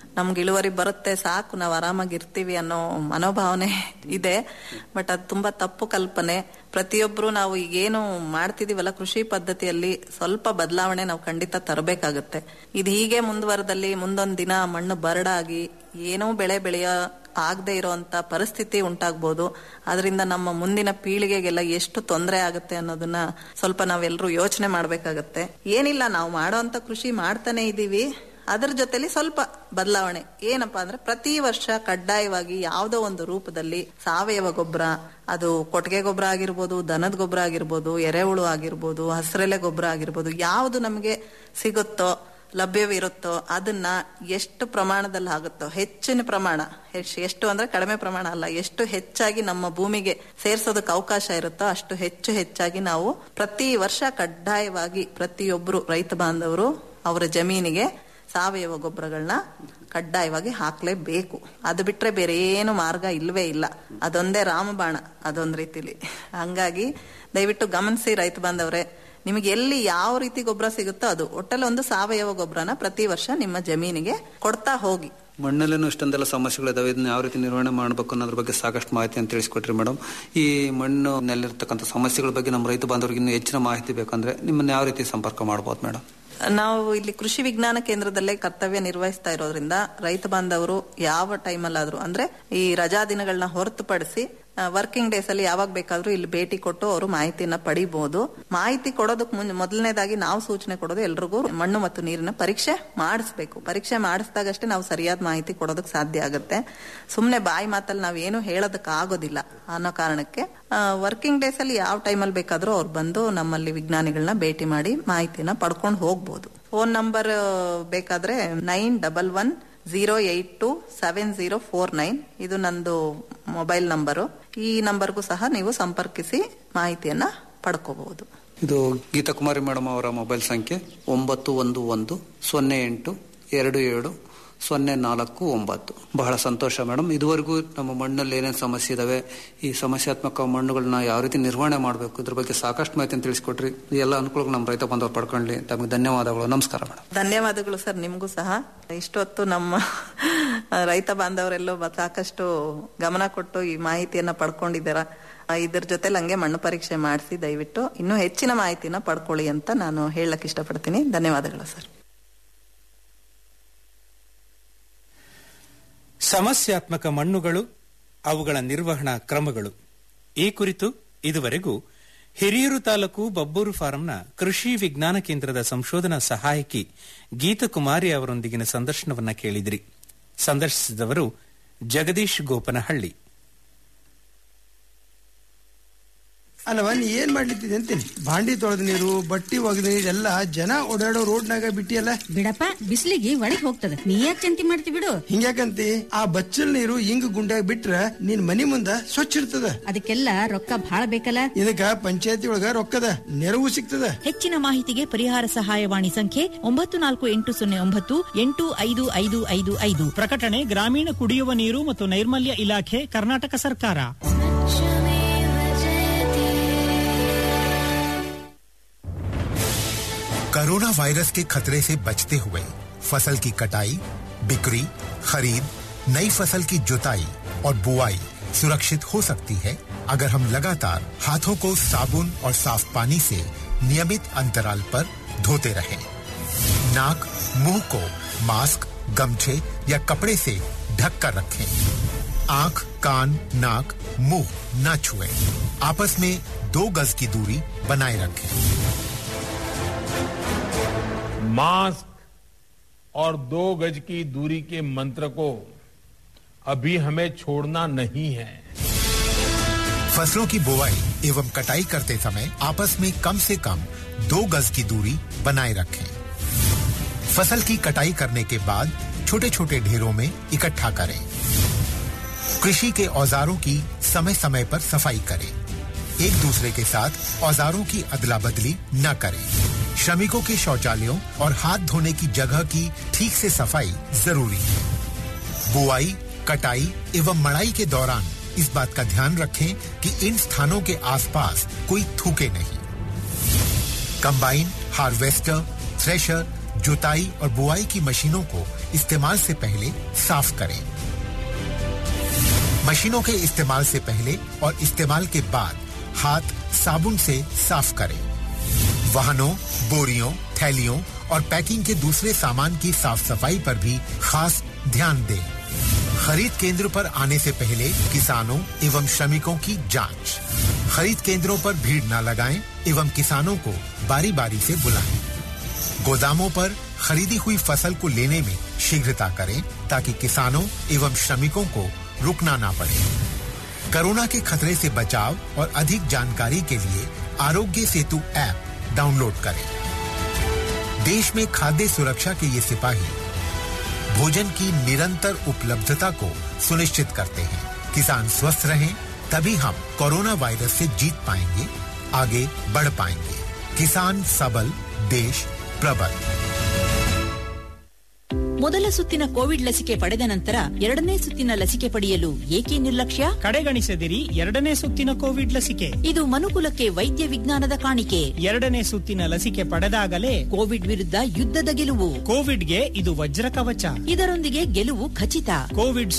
ನಮ್ಗೆ ಇಳುವರಿ ಬರುತ್ತೆ ಸಾಕು ನಾವು ಆರಾಮಾಗಿ ಇರ್ತೀವಿ ಅನ್ನೋ ಮನೋಭಾವನೆ ಇದೆ ಬಟ್ ಅದು ತುಂಬಾ ತಪ್ಪು ಕಲ್ಪನೆ ಪ್ರತಿಯೊಬ್ರು ನಾವು ಈಗೇನು ಮಾಡ್ತಿದೀವಲ್ಲ ಕೃಷಿ ಪದ್ಧತಿಯಲ್ಲಿ ಸ್ವಲ್ಪ ಬದಲಾವಣೆ ನಾವು ಖಂಡಿತ ತರಬೇಕಾಗುತ್ತೆ ಇದು ಹೀಗೆ ಮುಂದುವರೆದಲ್ಲಿ ಮುಂದೊಂದ್ ದಿನ ಮಣ್ಣು ಬರಡಾಗಿ ಏನೋ ಬೆಳೆ ಬೆಳೆಯ ಆಗದೆ ಇರೋಂತ ಪರಿಸ್ಥಿತಿ ಉಂಟಾಗ್ಬೋದು ಅದರಿಂದ ನಮ್ಮ ಮುಂದಿನ ಪೀಳಿಗೆಗೆಲ್ಲ ಎಷ್ಟು ತೊಂದರೆ ಆಗುತ್ತೆ ಅನ್ನೋದನ್ನ ಸ್ವಲ್ಪ ನಾವೆಲ್ಲರೂ ಯೋಚನೆ ಮಾಡ್ಬೇಕಾಗತ್ತೆ ಏನಿಲ್ಲ ನಾವು ಮಾಡೋಂತ ಕೃಷಿ ಮಾಡ್ತಾನೆ ಇದೀವಿ ಅದರ ಜೊತೆಲಿ ಸ್ವಲ್ಪ ಬದಲಾವಣೆ ಏನಪ್ಪಾ ಅಂದ್ರೆ ಪ್ರತಿ ವರ್ಷ ಕಡ್ಡಾಯವಾಗಿ ಯಾವುದೋ ಒಂದು ರೂಪದಲ್ಲಿ ಸಾವಯವ ಗೊಬ್ಬರ ಅದು ಕೊಟ್ಟಿಗೆ ಗೊಬ್ಬರ ಆಗಿರ್ಬೋದು ದನದ ಗೊಬ್ಬರ ಆಗಿರ್ಬೋದು ಎರೆಹುಳು ಆಗಿರ್ಬೋದು ಹಸಿರೆಲೆ ಗೊಬ್ಬರ ಆಗಿರ್ಬೋದು ಯಾವುದು ನಮಗೆ ಸಿಗುತ್ತೋ ಲಭ್ಯವಿರುತ್ತೋ ಅದನ್ನ ಎಷ್ಟು ಪ್ರಮಾಣದಲ್ಲಿ ಆಗುತ್ತೋ ಹೆಚ್ಚಿನ ಪ್ರಮಾಣ ಎಷ್ಟ್- ಎಷ್ಟು ಅಂದ್ರೆ ಕಡಿಮೆ ಪ್ರಮಾಣ ಅಲ್ಲ ಎಷ್ಟು ಹೆಚ್ಚಾಗಿ ನಮ್ಮ ಭೂಮಿಗೆ ಸೇರ್ಸೋದಕ್ಕೆ ಅವಕಾಶ ಇರುತ್ತೋ ಅಷ್ಟು ಹೆಚ್ಚು ಹೆಚ್ಚಾಗಿ ನಾವು ಪ್ರತಿ ವರ್ಷ ಕಡ್ಡಾಯವಾಗಿ ಪ್ರತಿಯೊಬ್ಬರು ರೈತ ಬಾಂಧವರು ಅವರ ಜಮೀನಿಗೆ ಸಾವಯವ ಗೊಬ್ಬರಗಳನ್ನ ಕಡ್ಡಾಯವಾಗಿ ಹಾಕ್ಲೇಬೇಕು ಅದು ಬಿಟ್ರೆ ಬೇರೆ ಏನು ಮಾರ್ಗ ಇಲ್ವೇ ಇಲ್ಲ ಅದೊಂದೇ ರಾಮಬಾಣ ಅದೊಂದ್ ರೀತಿಲಿ ಹಂಗಾಗಿ ದಯವಿಟ್ಟು ಗಮನಿಸಿ ರೈತ ಬಾಂಧವ್ರೆ ನಿಮಗೆ ಎಲ್ಲಿ ಯಾವ ರೀತಿ ಗೊಬ್ಬರ ಸಿಗುತ್ತೋ ಅದು ಒಟ್ಟಲ್ಲಿ ಒಂದು ಸಾವಯವ ಗೊಬ್ಬರನ ಪ್ರತಿ ವರ್ಷ ನಿಮ್ಮ ಜಮೀನಿಗೆ ಕೊಡ್ತಾ ಹೋಗಿ ಮಣ್ಣಲ್ಲೇನು ಇಷ್ಟೊಂದೆಲ್ಲ ಸಮಸ್ಯೆಗಳಿದಾವೆ ಇದನ್ನ ಯಾವ ರೀತಿ ನಿರ್ವಹಣೆ ಮಾಡಬೇಕು ಅನ್ನೋದ್ರ ಬಗ್ಗೆ ಸಾಕಷ್ಟು ಮಾಹಿತಿಯನ್ನು ತಿಳಿಸ್ಕೊಟ್ರಿ ಮೇಡಮ್ ಈ ಮಣ್ಣಿನಲ್ಲಿರ್ತಕ್ಕಂಥ ಸಮಸ್ಯೆಗಳ ಬಗ್ಗೆ ನಮ್ಮ ರೈತ ಬಾಂಧವರಿಗೆ ಇನ್ನೂ ಹೆಚ್ಚಿನ ಮಾಹಿತಿ ಬೇಕಂದ್ರೆ ನಿಮ್ಮನ್ನ ಯಾವ ರೀತಿ ಸಂಪರ್ಕ ಮಾಡಬಹುದು ಮೇಡಮ್ ನಾವು ಇಲ್ಲಿ ಕೃಷಿ ವಿಜ್ಞಾನ ಕೇಂದ್ರದಲ್ಲೇ ಕರ್ತವ್ಯ ನಿರ್ವಹಿಸ್ತಾ ಇರೋದ್ರಿಂದ ರೈತ ಬಾಂಧವರು ಯಾವ ಟೈಮಲ್ಲಾದ್ರೂ ಅಂದ್ರೆ ಈ ರಜಾ ದಿನಗಳನ್ನ ಹೊರತುಪಡಿಸಿ ವರ್ಕಿಂಗ್ ಡೇಸ್ ಅಲ್ಲಿ ಯಾವಾಗ ಬೇಕಾದ್ರೂ ಇಲ್ಲಿ ಭೇಟಿ ಕೊಟ್ಟು ಅವರು ಮಾಹಿತಿಯನ್ನ ಪಡಿಬಹುದು ಮಾಹಿತಿ ಕೊಡೋದಕ್ಕೆ ಮುಂಚೆ ಮೊದಲನೇದಾಗಿ ನಾವು ಸೂಚನೆ ಕೊಡೋದು ಎಲ್ರಿಗೂ ಮಣ್ಣು ಮತ್ತು ನೀರಿನ ಪರೀಕ್ಷೆ ಮಾಡಿಸ್ಬೇಕು ಪರೀಕ್ಷೆ ಮಾಡಿಸಿದಾಗಷ್ಟೇ ನಾವು ಸರಿಯಾದ ಮಾಹಿತಿ ಕೊಡೋದಕ್ಕೆ ಸಾಧ್ಯ ಆಗುತ್ತೆ ಸುಮ್ನೆ ಬಾಯಿ ಮಾತಲ್ಲಿ ನಾವು ಏನು ಹೇಳೋದಕ್ಕೆ ಆಗೋದಿಲ್ಲ ಅನ್ನೋ ಕಾರಣಕ್ಕೆ ವರ್ಕಿಂಗ್ ಡೇಸ್ ಅಲ್ಲಿ ಯಾವ ಟೈಮಲ್ಲಿ ಬೇಕಾದ್ರೂ ಅವ್ರು ಬಂದು ನಮ್ಮಲ್ಲಿ ವಿಜ್ಞಾನಿಗಳನ್ನ ಭೇಟಿ ಮಾಡಿ ಮಾಹಿತಿನ ಪಡ್ಕೊಂಡು ಹೋಗ್ಬೋದು ಫೋನ್ ನಂಬರ್ ಬೇಕಾದ್ರೆ nine double one zero eight two seven zero four nine ಇದು ನಂದು ಮೊಬೈಲ್ ನಂಬರು ಈ ನಂಬರ್ಗೂ ಸಹ ನೀವು ಸಂಪರ್ಕಿಸಿ ಮಾಹಿತಿಯನ್ನ ಪಡ್ಕೋಬಹುದು ಇದು ಗೀತಾಕುಮಾರಿ ಮೇಡಮ್ ಅವರ ಮೊಬೈಲ್ ಸಂಖ್ಯೆ ಒಂಬತ್ತು ಒಂದು ಒಂದು ಸೊನ್ನೆ ಎಂಟು ಎರಡು ಏಳು ಸೊನ್ನೆ ನಾಲ್ಕು ಒಂಬತ್ತು ಬಹಳ ಸಂತೋಷ ಮೇಡಮ್ ಇದುವರೆಗೂ ನಮ್ಮ ಮಣ್ಣಲ್ಲಿ ಏನೇನು ಸಮಸ್ಯೆ ಇದಾವೆ ಈ ಸಮಸ್ಯಾತ್ಮಕ ಮಣ್ಣುಗಳನ್ನ ಯಾವ ರೀತಿ ನಿರ್ವಹಣೆ ಮಾಡಬೇಕು ಇದ್ರ ಬಗ್ಗೆ ಸಾಕಷ್ಟು ಮಾಹಿತಿಯನ್ನು ತಿಳಿಸ್ಕೊಟ್ರಿ ಈ ಎಲ್ಲ ಅನುಕೂಲಗಳು ನಮ್ಮ ರೈತ ಬಂದವರು ಪಡ್ಕೊಳ್ಳಿ ತಮಗೆ ಧನ್ಯವಾದಗಳು ನಮಸ್ಕಾರ ಮೇಡಮ್ ಧನ್ಯವಾದಗಳು ಸರ್ ನಿಮಗೂ ಸಹ ಇಷ್ಟೊತ್ತು ನಮ್ಮ ರೈತ ಬಾಂಧವರೆಲ್ಲೋ ಬ- ಸಾಕಷ್ಟು ಗಮನ ಕೊಟ್ಟು ಈ ಮಾಹಿತಿಯನ್ನ ಪಡ್ಕೊಂಡಿದ್ದೀರಾ ಆ, ಇದ್ರ ಜೊತೆಲಿ ಹಂಗೆ ಮಣ್ಣು ಪರೀಕ್ಷೆ ಮಾಡಿಸಿ ದಯವಿಟ್ಟು ಇನ್ನೂ ಹೆಚ್ಚಿನ ಮಾಹಿತಿನ ಪಡ್ಕೊಳ್ಳಿ ಅಂತ ನಾನು ಹೇಳಕ್ ಇಷ್ಟಪಡ್ತೀನಿ ಧನ್ಯವಾದಗಳು ಸರ್ ಸಮಸ್ಯಾತ್ಮಕ ಮಣ್ಣುಗಳು ಅವುಗಳ ನಿರ್ವಹಣಾ ಕ್ರಮಗಳು ಈ ಕುರಿತು ಇದುವರೆಗೂ ಹಿರಿಯೂರು ತಾಲೂಕು ಬಬ್ಬೂರು ಫಾರಂನ ಕೃಷಿ ವಿಜ್ಞಾನ ಕೇಂದ್ರದ ಸಂಶೋಧನಾ ಸಹಾಯಕಿ ಗೀತಕುಮಾರಿ ಅವರೊಂದಿಗಿನ ಸಂದರ್ಶನವನ್ನ ಕೇಳಿದಿರಿ ಸಂದರ್ಶಿಸಿದವರು ಜಗದೀಶ್ ಗೋಪನಹಳ್ಳಿ ಅಲ್ಲವ ನೀ ಏನ್ ಮಾಡ್ಲಿತ್ತಿದೆ ಅಂತೀನಿ ಬಾಂಡಿ ತೊಳೆದ ನೀರು ಬಟ್ಟಿ ಒಗೆದ ನೀರು ಎಲ್ಲ ಜನ ಓಡಾಡೋ ರೋಡ್ನಾಗ ಬಿಟ್ಟಿಯಲ್ಲ ಬಿಡಪ್ಪ ಬಿಸಿಲಿಗೆ ಒಳಗ್ ಹೋಗ್ತದ ನೀ ಯಾಕೆ ಚಿಂತೆ ಮಾಡ್ತಿ ಬಿಡು ಹಿಂಗ್ಯಾಕಂತಿ ಆ ಬಚ್ಚಲ್ ನೀರು ಹಿಂಗ್ ಗುಂಡ್ಯಾಗ ಬಿಟ್ರ ನಿನ್ ಮನಿ ಮುಂದ ಸ್ವಚ್ಛ ಇರ್ತದ ಅದಕ್ಕೆಲ್ಲ ರೊಕ್ಕ ಬಾಳ ಬೇಕಲ್ಲ ಇದಕ್ಕ ಪಂಚಾಯತಿ ಒಳಗ ರೊಕ್ಕದ ನೆರವು ಸಿಗ್ತದ ಹೆಚ್ಚಿನ ಮಾಹಿತಿಗೆ ಪರಿಹಾರ ಸಹಾಯವಾಣಿ ಸಂಖ್ಯೆ ಒಂಬತ್ತು ನಾಲ್ಕು ಎಂಟು ಸೊನ್ನೆ ಒಂಬತ್ತು ಎಂಟು ಐದು ಐದು ಐದು ಐದು ಪ್ರಕಟಣೆ ಗ್ರಾಮೀಣ ಕುಡಿಯುವ ನೀರು ಮತ್ತು ನೈರ್ಮಲ್ಯ ಇಲಾಖೆ ಕರ್ನಾಟಕ ಸರ್ಕಾರ कोरोना वायरस के खतरे से बचते हुए फसल की कटाई बिक्री खरीद नई फसल की जुताई और बुआई सुरक्षित हो सकती है अगर हम लगातार हाथों को साबुन और साफ पानी से नियमित अंतराल पर धोते रहें। नाक मुंह को मास्क गमछे या कपड़े से ढक कर रखें आंख कान नाक मुंह न छुएं। आपस में दो गज की दूरी बनाए रखें मास्क और दो गज की दूरी के मंत्र को अभी हमें छोड़ना नहीं है फसलों की बुवाई एवं कटाई करते समय आपस में कम से कम दो गज की दूरी बनाए रखें फसल की कटाई करने के बाद छोटे छोटे ढेरों में इकट्ठा करें कृषि के औजारों की समय समय पर सफाई करें एक दूसरे के साथ औजारों की अदला बदली न करें श्रमिकों के शौचालयों और हाथ धोने की जगह की ठीक से सफाई जरूरी है बुआई कटाई एवं मड़ाई के दौरान इस बात का ध्यान रखें कि इन स्थानों के आसपास कोई थूके नहीं कंबाइन हार्वेस्टर थ्रेशर जुताई और बुआई की मशीनों को इस्तेमाल से पहले साफ करें मशीनों के इस्तेमाल से पहले और इस्तेमाल के बाद हाथ साबुन से साफ करें वाहनों बोरियों थैलियों और पैकिंग के दूसरे सामान की साफ सफाई पर भी खास ध्यान दें खरीद केंद्र पर आने से पहले किसानों एवं श्रमिकों की जांच खरीद केंद्रों पर भीड़ न लगाएं एवं किसानों को बारी बारी से बुलाएं गोदामों पर खरीदी हुई फसल को लेने में शीघ्रता करें ताकि किसानों एवं श्रमिकों को रुकना ना पड़े कोरोना के खतरे से बचाव और अधिक जानकारी के लिए आरोग्य सेतु ऐप डाउनलोड करें देश में खाद्य सुरक्षा के ये सिपाही भोजन की निरंतर उपलब्धता को सुनिश्चित करते हैं किसान स्वस्थ रहें तभी हम कोरोना वायरस से जीत पाएंगे आगे बढ़ पाएंगे किसान सबल देश प्रबल ಮೊದಲ ಸುತ್ತಿನ ಕೋವಿಡ್ ಲಸಿಕೆ ಪಡೆದ ನಂತರ ಎರಡನೇ ಸುತ್ತಿನ ಲಸಿಕೆ ಪಡೆಯಲು ಏಕೆ ನಿರ್ಲಕ್ಷ್ಯ ಕಡೆಗಣಿಸದಿರಿ ಎರಡನೇ ಸುತ್ತಿನ ಕೋವಿಡ್ ಲಸಿಕೆ ಇದು ಮನುಕುಲಕ್ಕೆ ವೈದ್ಯ ವಿಜ್ಞಾನದ ಕಾಣಿಕೆ ಎರಡನೇ ಸುತ್ತಿನ ಲಸಿಕೆ ಪಡೆದಾಗಲೇ ಕೋವಿಡ್ ವಿರುದ್ಧ ಯುದ್ಧದ ಗೆಲುವು ಕೋವಿಡ್ಗೆ ಇದು ವಜ್ರ ಕವಚ ಇದರೊಂದಿಗೆ ಗೆಲುವು ಖಚಿತ ಕೋವಿಡ್